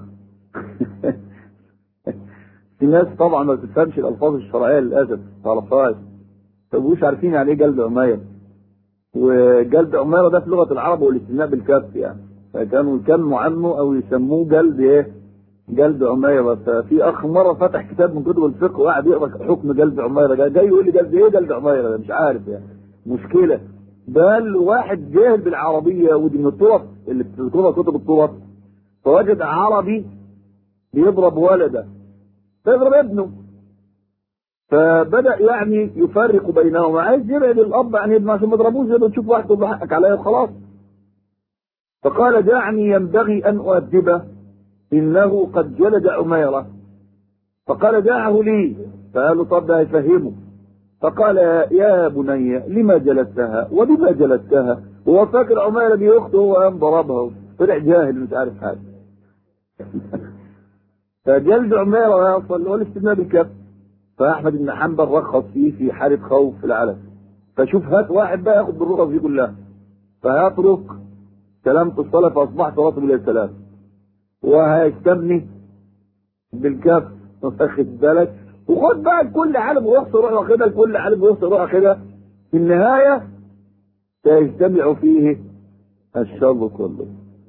في ناس طبعا ما بتفهمش الألفاظ الشرعية للأسف تعرفهاش مش عارفين يعني ايه جلد عميرة وجلد عميرة ده في لغة العرب هو الاستثناء بالكف يعني فكانوا يكنوا عنه أو يسموه جلد إيه؟ جلد عميرة ففي أخ مرة فتح كتاب من كتب الفقه وقعد يقرأ حكم جلد عميرة جاي, جاي يقول لي جلد إيه جلد عميرة ده مش عارف يعني مشكلة بل واحد جاهل بالعربية ودي من الطرق اللي بتذكرها كتب الطرق فوجد عربي بيضرب ولده فيضرب ابنه فبدأ يعني يفرق بينهما عايز يبعد الأب عن ابنه عشان ما يضربوش زي ما تشوف واحد تقول له حقك عليا وخلاص فقال دعني ينبغي أن أؤدبه إنه قد جلد عميرة فقال دعه لي فقالوا طب ده هيفهمه فقال يا بني لما جلدتها وبما جلدتها هو فاكر عميرة دي أخته هو قام ضربها طلع جاهل مش عارف حاجة فجلد عميرة يصل هو الاستثناء بالكف فأحمد بن حنبل رخص فيه في حالة خوف في العلم فشوف هات واحد بقى ياخد بالرخص دي كلها فيترك سلامة الصلاة فأصبح صلاته بلا سلام وهيستبني بالكف واخد بالك وخد بقى لكل عالم ورخص روح واخدها لكل عالم ورخص روح واخدها في النهاية سيجتمع فيه الشر كله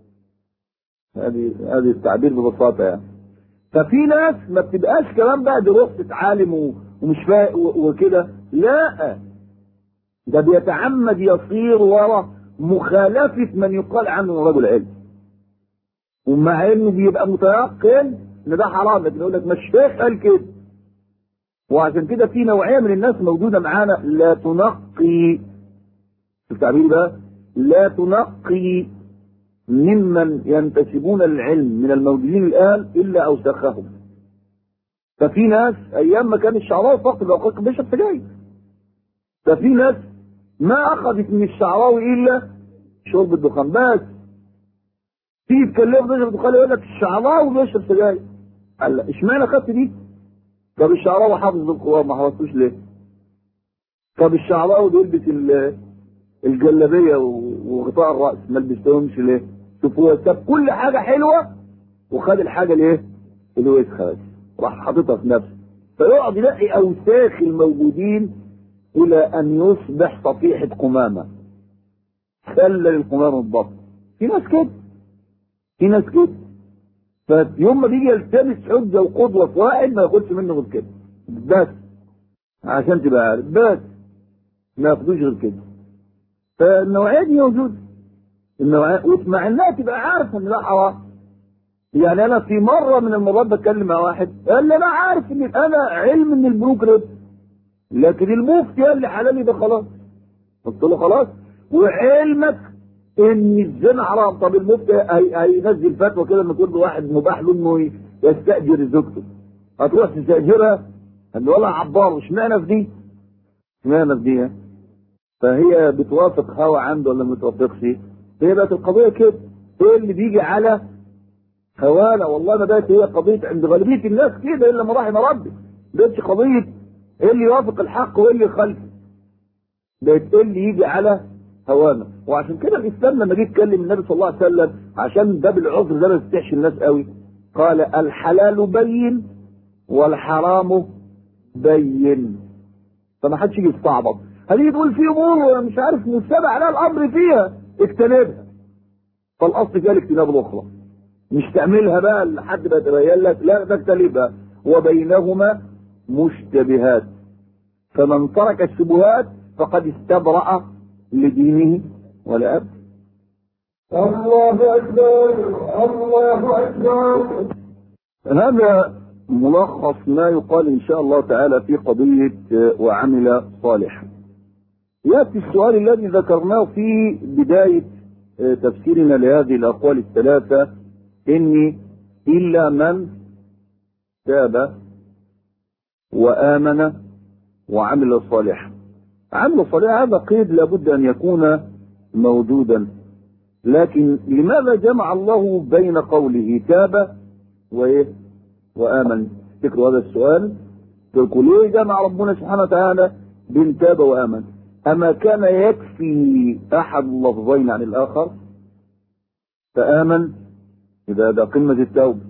هذه هذه التعبير ببساطة يعني ففي ناس ما بتبقاش كمان بقى دي رخصة عالم ومش فاق وكده لا ده بيتعمد يصير ورا مخالفة من يقال عنه رجل علم ومع انه بيبقى متيقن ان ده حرام لكن يقول لك ما الشيخ قال كده وعشان كده في نوعيه من الناس موجوده معانا لا تنقي التعبير ده لا تنقي ممن ينتسبون للعلم من الموجودين الان الا اوسخهم ففي ناس ايام ما كان الشعراوي فقط الاوقات بيشرب سجاير ففي ناس ما اخذت من الشعراوي الا شرب الدخان بس تيجي تكلمه بيشرب دخان يقول لك الشعراوي بيشرب سجاير قال لا اشمعنى خدت دي؟ طب الشعراوي حافظ القران ما حفظتوش ليه؟ طب الشعراوي بيلبس الجلابيه وغطاء الراس ما لبستهمش ليه؟ شوف هو ساب كل حاجه حلوه وخد الحاجه الايه؟ الوسخه راح حاططها في نفسه فيقعد يلاقي اوساخ الموجودين الى ان يصبح صفيحه قمامه خلل القمامه الضبط في ناس كده في ناس كده فيوم ما بيجي يلتمس حجه وقدوه في واحد ما ياخدش منه غير كده بس عشان تبقى عارف بس ما ياخدوش غير كده فالنوعيه دي موجوده النوعيه ومع انها تبقى عارف ان ده حرام يعني انا في مره من المرات بتكلم مع واحد قال لي انا عارف ان انا علم ان البنوك ربا لكن المفتي قال لي حلال ده خلاص قلت له خلاص وعلمك ان الزنا حرام طب المفتي هينزل فتوى كده ان كل واحد مباح له انه يستاجر زوجته هتروح تستاجرها قال له والله عبار اشمعنى في دي؟ اشمعنى في دي؟ فهي بتوافق هوا عنده ولا ما بتوافقش؟ هي بقت القضيه كده ايه اللي بيجي على هوانا والله ما بقت هي قضيه عند غالبيه الناس كده الا ما رحم ربي بقتش قضيه ايه اللي يوافق الحق وايه اللي يخالفه بقت ايه اللي يجي على هوانا وعشان كده الاسلام لما جه يتكلم النبي صلى الله عليه وسلم عشان باب العذر ده ما يستحش الناس قوي قال الحلال بين والحرام بين فما حدش يجي يستعبط هتيجي تقول في امور مش عارف مستبع عليها الامر فيها اجتنبها فالاصل فيها الاجتناب الاخرى مش تعملها بقى لحد ما يتبين لك لا ده اجتنبها وبينهما مشتبهات فمن ترك الشبهات فقد استبرأ لدينه ولا أب الله أكبر الله أكبر هذا ملخص ما يقال إن شاء الله تعالى في قضية وعمل صالحا يأتي السؤال الذي ذكرناه في بداية تفسيرنا لهذه الأقوال الثلاثة إني إلا من تاب وآمن وعمل صالحا عمل صالحا هذا قيد لابد أن يكون موجودا لكن لماذا جمع الله بين قوله تاب وإيه وآمن تذكروا هذا السؤال تقول ليه جمع ربنا سبحانه وتعالى بين تاب وآمن أما كان يكفي أحد اللفظين عن الآخر فآمن إذا ده قمة التوبة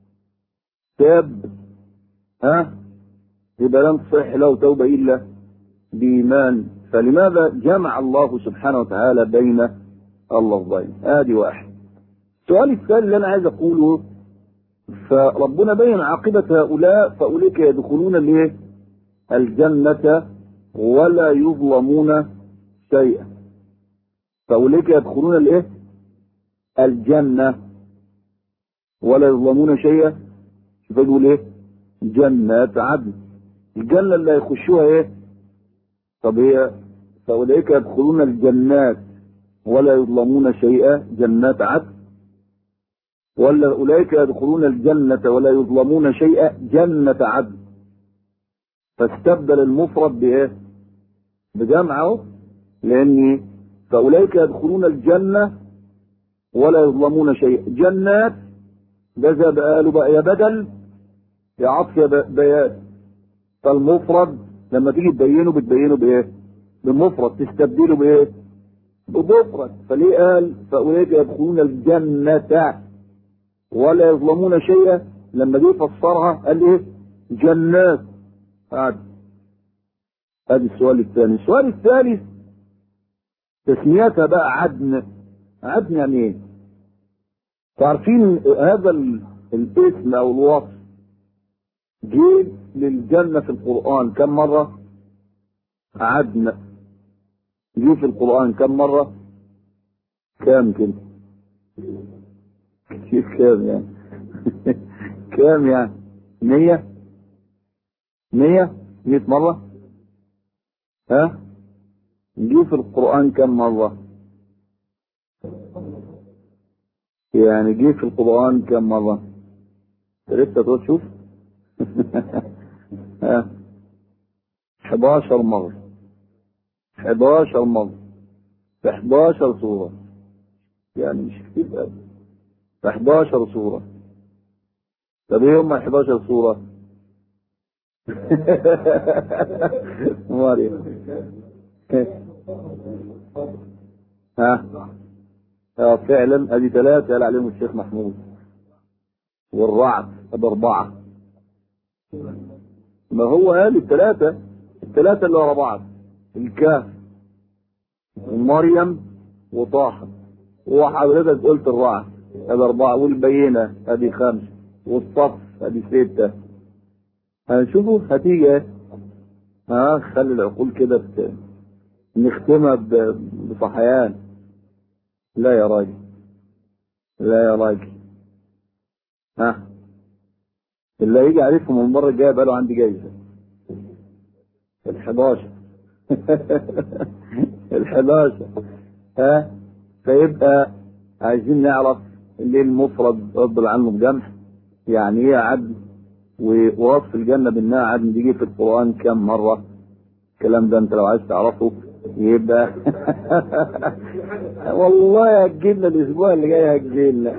تاب ها يبقى لم تصح له توبة إلا بإيمان فلماذا جمع الله سبحانه وتعالى بين اللفظين ادي واحد السؤال الثاني اللي انا عايز اقوله فربنا بين عاقبة هؤلاء فأولئك يدخلون الايه؟ الجنة ولا يظلمون شيئا فأولئك يدخلون الايه؟ الجنة ولا يظلمون شيئا شوف يقول ايه؟ جنات عدن الجنة اللي هيخشوها ايه؟ طب هي فأولئك يدخلون الجنات ولا يظلمون شيئا جنات عدن ولا أولئك يدخلون الجنة ولا يظلمون شيئا جنة عدن فاستبدل المفرد بإيه؟ بجمعه لأن فأولئك يدخلون الجنة ولا يظلمون شيئا جنات ده زي قالوا بقى يا بدل يا عطف يا بيان فالمفرد لما تيجي تبينه بتبينه بايه؟ بالمفرد تستبدله بايه؟ بمفرد فليه قال فاولئك يدخلون الجنة ولا يظلمون شيئا لما جه فسرها قال ايه؟ جنات عدن ادي السؤال الثاني السؤال الثالث تسميتها بقى عدن عدن يعني ايه؟ تعرفين هذا الاسم او الوصف جه للجنة في القرآن كم مرة؟ عدن جه في القرآن كم مرة؟ كام كده؟ كتير كام يعني؟ كام يعني؟ مية؟ مية؟ مية مرة؟ ها؟ جه في القرآن كم مرة؟ يعني جه في القرآن كم مرة؟ لسه تقول شوف؟ 11 مرة 11 مرة في 11 سورة يعني مش كتير قوي في 11 سورة طب ايه هم 11 سورة؟ مريم ها اه فعلا ادي ثلاثة قال عليهم الشيخ محمود والرعد ادي اربعة ما هو قال الثلاثة الثلاثة اللي ورا بعض الكهف ومريم وطه وحضرتك قلت الرعد ادي أربعة والبينة ادي خمسة والصف ادي ستة هنشوفوا هتيجي ها خلي العقول كده نختمها بصحيان لا يا راجل لا يا راجل ها اللي هيجي عارفهم المرة الجاية بقى له عندي جايزة ال 11 ال 11 ها فيبقى عايزين نعرف ليه المفرد رد عنه بجمع يعني ايه عدل ووصف الجنة بالنار عاد بيجي في القرآن كم مرة الكلام ده انت لو عايز تعرفه يبقى والله هتجيلنا الاسبوع اللي جاي هتجيلنا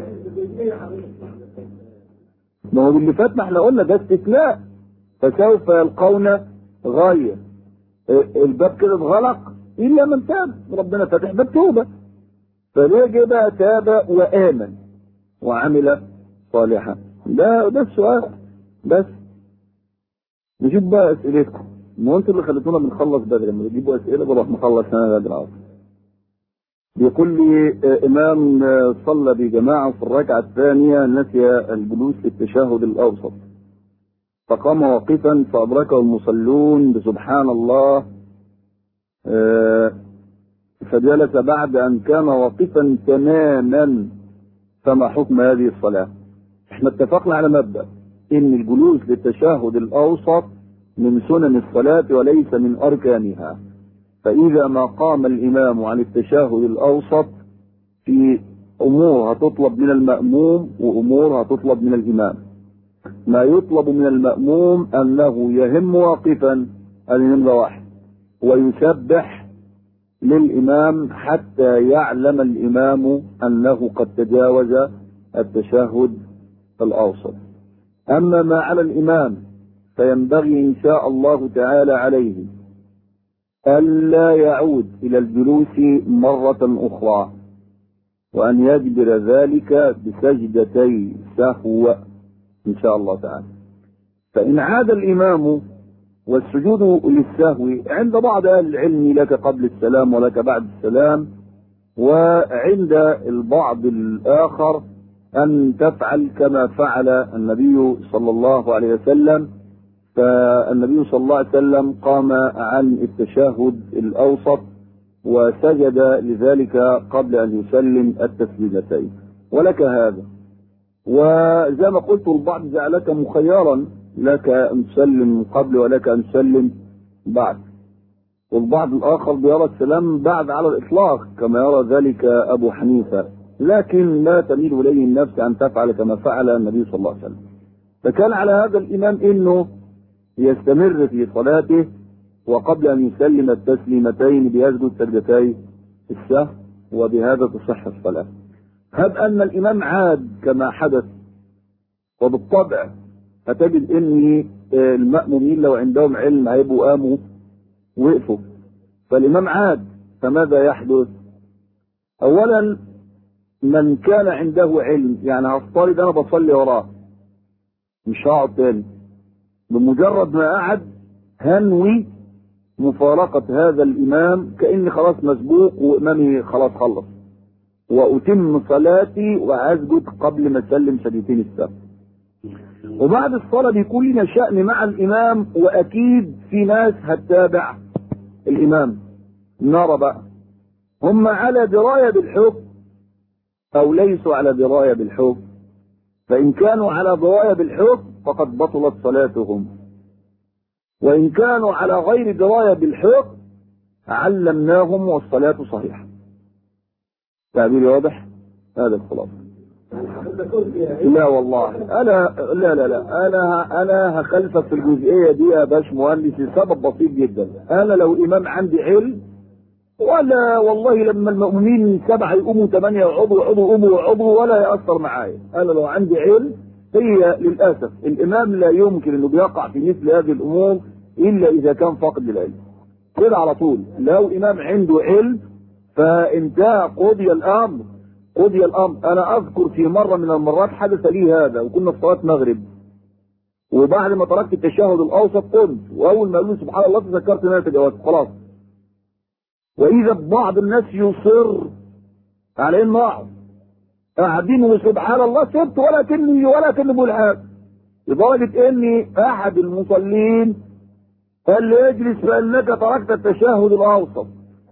ما هو اللي فات ما احنا قلنا ده استثناء فسوف يلقون غاية الباب كده اتغلق الا من تاب ربنا فاتح باب توبه فليه جه بقى تاب وامن وعمل صالحا ده ده السؤال بس نشوف بقى اسئلتكم ما انتوا اللي خليتونا بنخلص بدري لما تجيبوا اسئله بروح مخلص انا بدري العصر بيقول لي امام صلى بجماعه في الركعه الثانيه نسي الجلوس في التشهد الاوسط فقام واقفا فادركه المصلون بسبحان الله فجلس بعد ان كان واقفا تماما فما حكم هذه الصلاه احنا اتفقنا على مبدا ان الجلوس للتشهد الاوسط من سنن الصلاه وليس من اركانها فاذا ما قام الامام عن التشهد الاوسط في امور هتطلب من الماموم وامور هتطلب من الامام ما يطلب من الماموم انه يهم واقفا هذه نمره واحد ويسبح للإمام حتى يعلم الإمام أنه قد تجاوز التشهد الأوسط أما ما على الإمام فينبغي إن شاء الله تعالى عليه ألا يعود إلى الجلوس مرة أخرى وأن يجبر ذلك بسجدتي سهو إن شاء الله تعالى فإن عاد الإمام والسجود للسهو عند بعض اهل العلم لك قبل السلام ولك بعد السلام وعند البعض الاخر ان تفعل كما فعل النبي صلى الله عليه وسلم فالنبي صلى الله عليه وسلم قام عن التشهد الاوسط وسجد لذلك قبل ان يسلم التسليمتين ولك هذا وزي ما قلت البعض جعلك مخيرا لك أن تسلم قبل ولك أن تسلم بعد والبعض الآخر بيرى السلام بعد على الإطلاق كما يرى ذلك أبو حنيفة لكن لا تميل إليه النفس أن تفعل كما فعل النبي صلى الله عليه وسلم فكان على هذا الإمام إنه يستمر في صلاته وقبل أن يسلم التسليمتين بيسجد سجدتي السهو وبهذا تصح الصلاة هب أن الإمام عاد كما حدث وبالطبع هتجد ان المأمومين لو عندهم علم هيبقوا قاموا وقفوا فالإمام عاد فماذا يحدث؟ أولا من كان عنده علم يعني هفترض أنا بصلي وراه مش هقعد تاني بمجرد ما قعد هنوي مفارقة هذا الإمام كأني خلاص مسبوق وإمامي خلاص خلص وأتم صلاتي وأسجد قبل ما أسلم سجدتين السبت وبعد الصلاة بيكون لنا شأن مع الإمام وأكيد في ناس هتتابع الإمام نرى بقى هم على دراية بالحكم أو ليسوا على دراية بالحكم فإن كانوا على دراية بالحكم فقد بطلت صلاتهم وإن كانوا على غير دراية بالحكم علمناهم والصلاة صحيحة تعبيري واضح هذا الخلاصة لا والله انا لا لا لا انا انا هخلفك في الجزئيه دي يا باش مهندس لسبب بسيط جدا انا لو امام عندي علم ولا والله لما المؤمنين سبعه يقوموا ثمانيه يقعدوا يقعدوا يقوموا يقعدوا ولا ياثر معايا انا لو عندي علم هي للاسف الامام لا يمكن انه بيقع في مثل هذه الامور الا اذا كان فاقد للعلم كده على طول لو امام عنده علم فانتهى قضي الامر قضي الامر انا اذكر في مره من المرات حدث لي هذا وكنا في صلاه مغرب وبعد ما تركت التشهد الاوسط قمت واول ما قالوا سبحان الله تذكرت ان انا تجاوزت خلاص واذا بعض الناس يصر على انه اقعد قاعدين وسبحان الله سبت ولا كني ولا كني بقول حاجه لدرجه اني احد المصلين قال لي اجلس فانك تركت التشهد الاوسط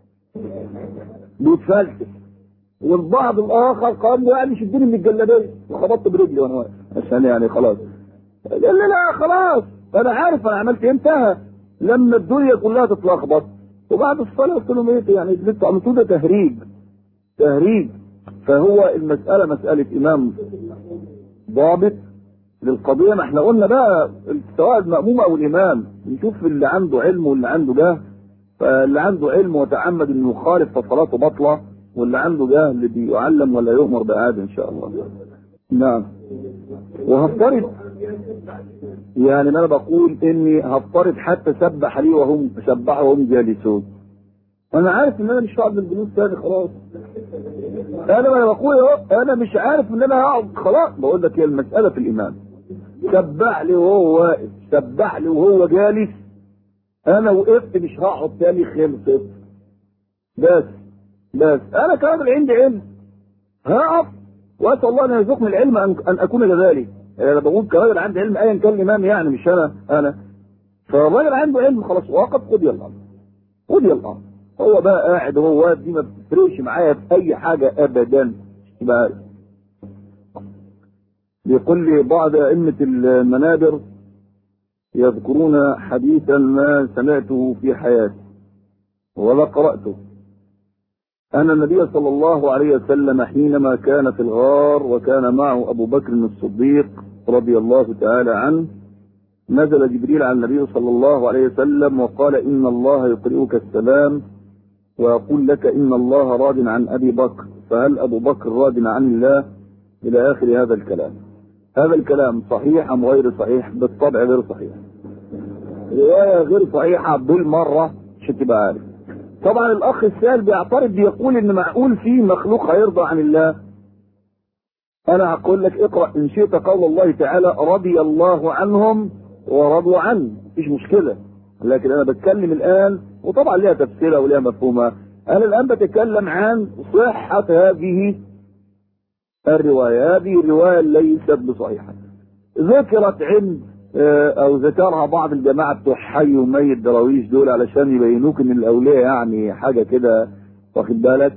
بيتفلسف والبعض الاخر قال يعني شدني من الجلابيه وخبطت برجلي وانا واقف عشان يعني خلاص قال لي لا خلاص انا عارف انا عملت ايه انتهى لما الدنيا كلها تتلخبط وبعد الصلاه قلت لهم ايه يعني اللي انتوا عملتوه ده تهريج تهريج فهو المساله مساله امام ضابط للقضيه ما احنا قلنا بقى سواء الماموم او الامام نشوف اللي عنده علم واللي عنده جهل فاللي عنده علم وتعمد انه يخالف فصلاته بطله واللي عنده جهل بيعلم ولا يؤمر بعاد ان شاء الله نعم وهفترض يعني انا بقول اني هفترض حتى سبح لي وهم سبحوا وهم جالسون انا عارف ان انا مش هقعد الجلوس تاني خلاص انا ما انا بقول اهو انا مش عارف ان انا هقعد خلاص بقول لك هي المساله في الايمان سبح لي وهو واقف سبح لي وهو جالس انا وقفت مش هقعد تاني خلصت بس بس انا كراجل عندي علم هقف واسال الله ان يرزقني العلم ان, أن اكون كذلك انا بقول كراجل عندي علم ايا كان الامام يعني مش انا انا فالراجل عنده علم خلاص وقف قضي الامر قضي الامر هو بقى قاعد وهو واقف دي ما بتفرقش معايا في اي حاجه ابدا يبقى بيقول لي بعض ائمه المنابر يذكرون حديثا ما سمعته في حياتي ولا قراته أن النبي صلى الله عليه وسلم حينما كان في الغار وكان معه أبو بكر الصديق رضي الله تعالى عنه نزل جبريل على النبي صلى الله عليه وسلم وقال إن الله يقرئك السلام ويقول لك إن الله راض عن أبي بكر فهل أبو بكر راض عن الله إلى آخر هذا الكلام هذا الكلام صحيح أم غير صحيح بالطبع غير صحيح رواية غير صحيحة بالمرة عشان تبقى عارف طبعا الاخ السائل بيعترض بيقول ان معقول في مخلوق هيرضى عن الله انا هقول لك اقرا ان شئت قول الله تعالى رضي الله عنهم ورضوا عنه مفيش مشكله لكن انا بتكلم الان وطبعا ليها تفسيرها وليها مفهومها انا الان بتكلم عن صحه هذه الروايه هذه الروايه ليست بصحيحه ذكرت عند او ذكرها بعض الجماعه بتوع حي ومي الدراويش دول علشان يبينوك ان الاولياء يعني حاجه كده واخد بالك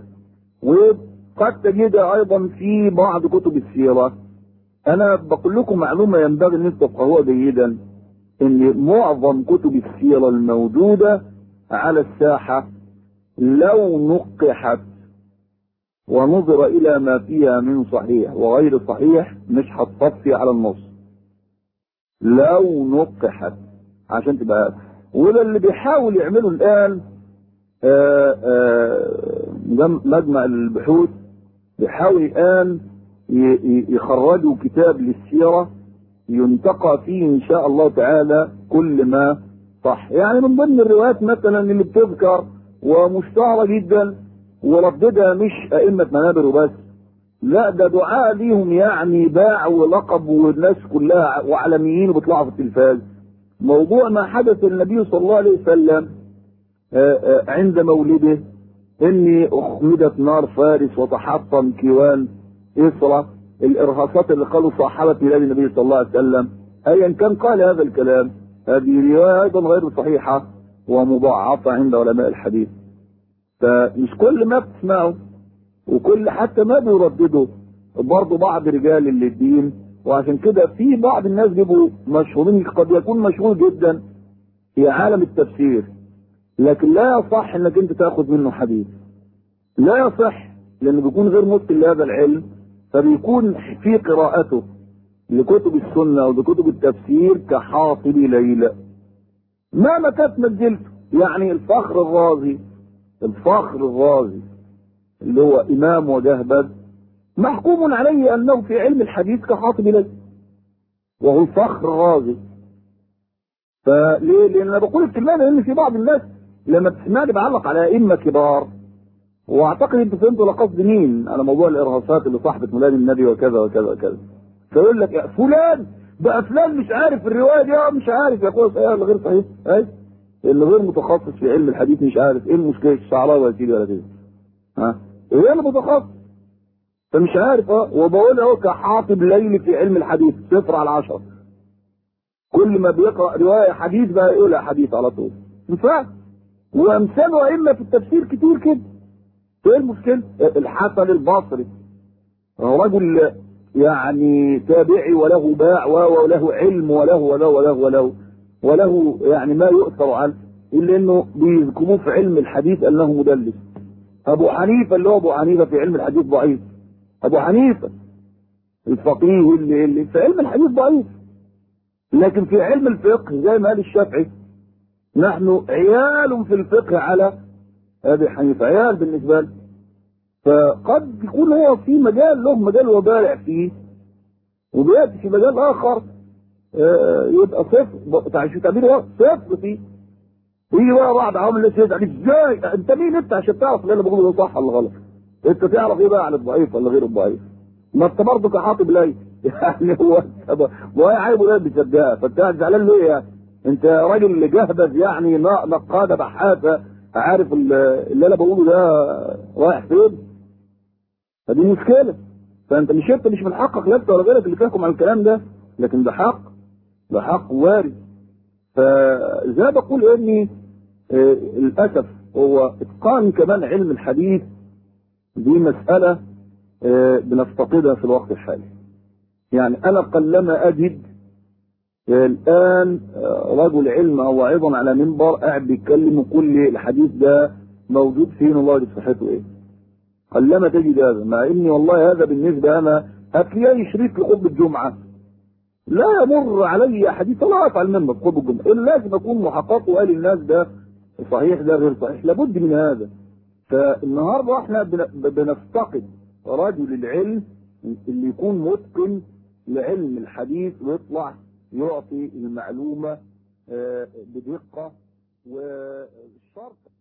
وقد تجدها ايضا في بعض كتب السيره انا بقول لكم معلومه ينبغي ان انتم تفقهوها جيدا ان معظم كتب السيره الموجوده على الساحه لو نقحت ونظر الى ما فيها من صحيح وغير صحيح مش هتصفي على النص لو نقحت عشان تبقى وده اللي بيحاول يعمله الان آآ آآ مجمع البحوث بيحاول الان يخرجوا كتاب للسيرة ينتقى فيه ان شاء الله تعالى كل ما صح يعني من ضمن الروايات مثلا اللي بتذكر ومشتهرة جدا ورددها مش ائمة منابر وبس لا ده دعاء ليهم يعني باع ولقب والناس كلها وعالميين وبيطلعوا في التلفاز موضوع ما حدث للنبي صلى الله عليه وسلم عند مولده اني اخمدت نار فارس وتحطم كيوان اسرى الارهاصات اللي قالوا صاحبة ميلاد النبي صلى الله عليه وسلم ايا كان قال هذا الكلام هذه روايه ايضا غير صحيحه ومضاعفه عند علماء الحديث فمش كل ما بتسمعه وكل حتى ما بيرددوا برضه بعض رجال الدين وعشان كده في بعض الناس بيبقوا مشهورين قد يكون مشهور جدا في عالم التفسير لكن لا يصح انك انت تاخذ منه حديث لا يصح لانه بيكون غير متقن لهذا العلم فبيكون في قراءته لكتب السنة ولكتب التفسير كحاطب ليلى مهما كانت مجلته يعني الفخر الرازي الفخر الرازي اللي هو امام وجهبذ محكوم عليه انه في علم الحديث كحاطب ليلى وهو الفخر الرازي فليه؟ لان انا بقول الكلمه لان في بعض الناس لما بتسمعني بعلق على ائمه كبار واعتقد انتوا فهمتوا لقصد مين على موضوع الارهاصات اللي صاحبت ميلاد النبي وكذا وكذا وكذا فيقول لك يا فلان بقى فلان مش عارف الروايه دي اه مش عارف يقول صحيح ولا غير صحيح اي اللي غير متخصص في علم الحديث مش عارف ايه المشكله الشعراوي ولا سيدي ولا كده ها ايه اللي متخصص فمش عارف اه وبقول اهو كحاطب ليلي في علم الحديث صفر على عشرة كل ما بيقرا روايه حديث بقى يقولها حديث على طول ينفع وامثاله ائمه في التفسير كتير كده ايه المشكله الحسن البصري رجل يعني تابعي وله باع وله علم وله وله وله وله وله يعني ما يؤثر عنه الا انه بيذكروه في علم الحديث انه مدلس ابو حنيفه اللي هو ابو حنيفه في علم الحديث ضعيف ابو حنيفه الفقيه اللي, اللي في علم الحديث ضعيف لكن في علم الفقه زي ما قال الشافعي نحن عيال في الفقه على ابي حنيفه عيال بالنسبه له فقد يكون هو في مجال له مجال وبارع فيه وبياتي في مجال اخر آه، يبقى صفر تعيش تعبير هو صفر فيه ويجي بقى بعض عوامل الناس يسال ازاي انت مين انت عشان تعرف اللي انا بقوله ده صح ولا غلط انت تعرف ايه بقى عن الضعيف ولا غير الضعيف ما انت برضه كحاطب لي يعني هو هو عيبه ده بيصدقها فانت قاعد زعلان ليه يعني انت راجل جهبذ يعني نقاده بحاثه عارف اللي انا بقوله ده رايح فين فدي مشكله فانت مش انت مش من حقك لا انت ولا غيرك اللي تحكم على الكلام ده لكن ده حق ده حق وارد فزي بقول اني آه، للاسف هو اتقان كمان علم الحديث دي مساله آه، بنفتقدها في الوقت الحالي يعني انا قلما اجد آه، الان رجل علم او واعظا على منبر قاعد بيتكلم ويقول لي الحديث ده موجود فين والله دي صحته ايه قلما تجد هذا مع اني والله هذا بالنسبه انا هتلاقي شريك لخطبه الجمعه لا يمر علي حديث ولا افعل منه خطبه الجمعه الا لازم اكون محقق وقال للناس ده صحيح ده غير صحيح لابد من هذا فالنهارده احنا بنفتقد رجل العلم اللي يكون متقن لعلم الحديث ويطلع يعطي المعلومه آه، بدقه والشرط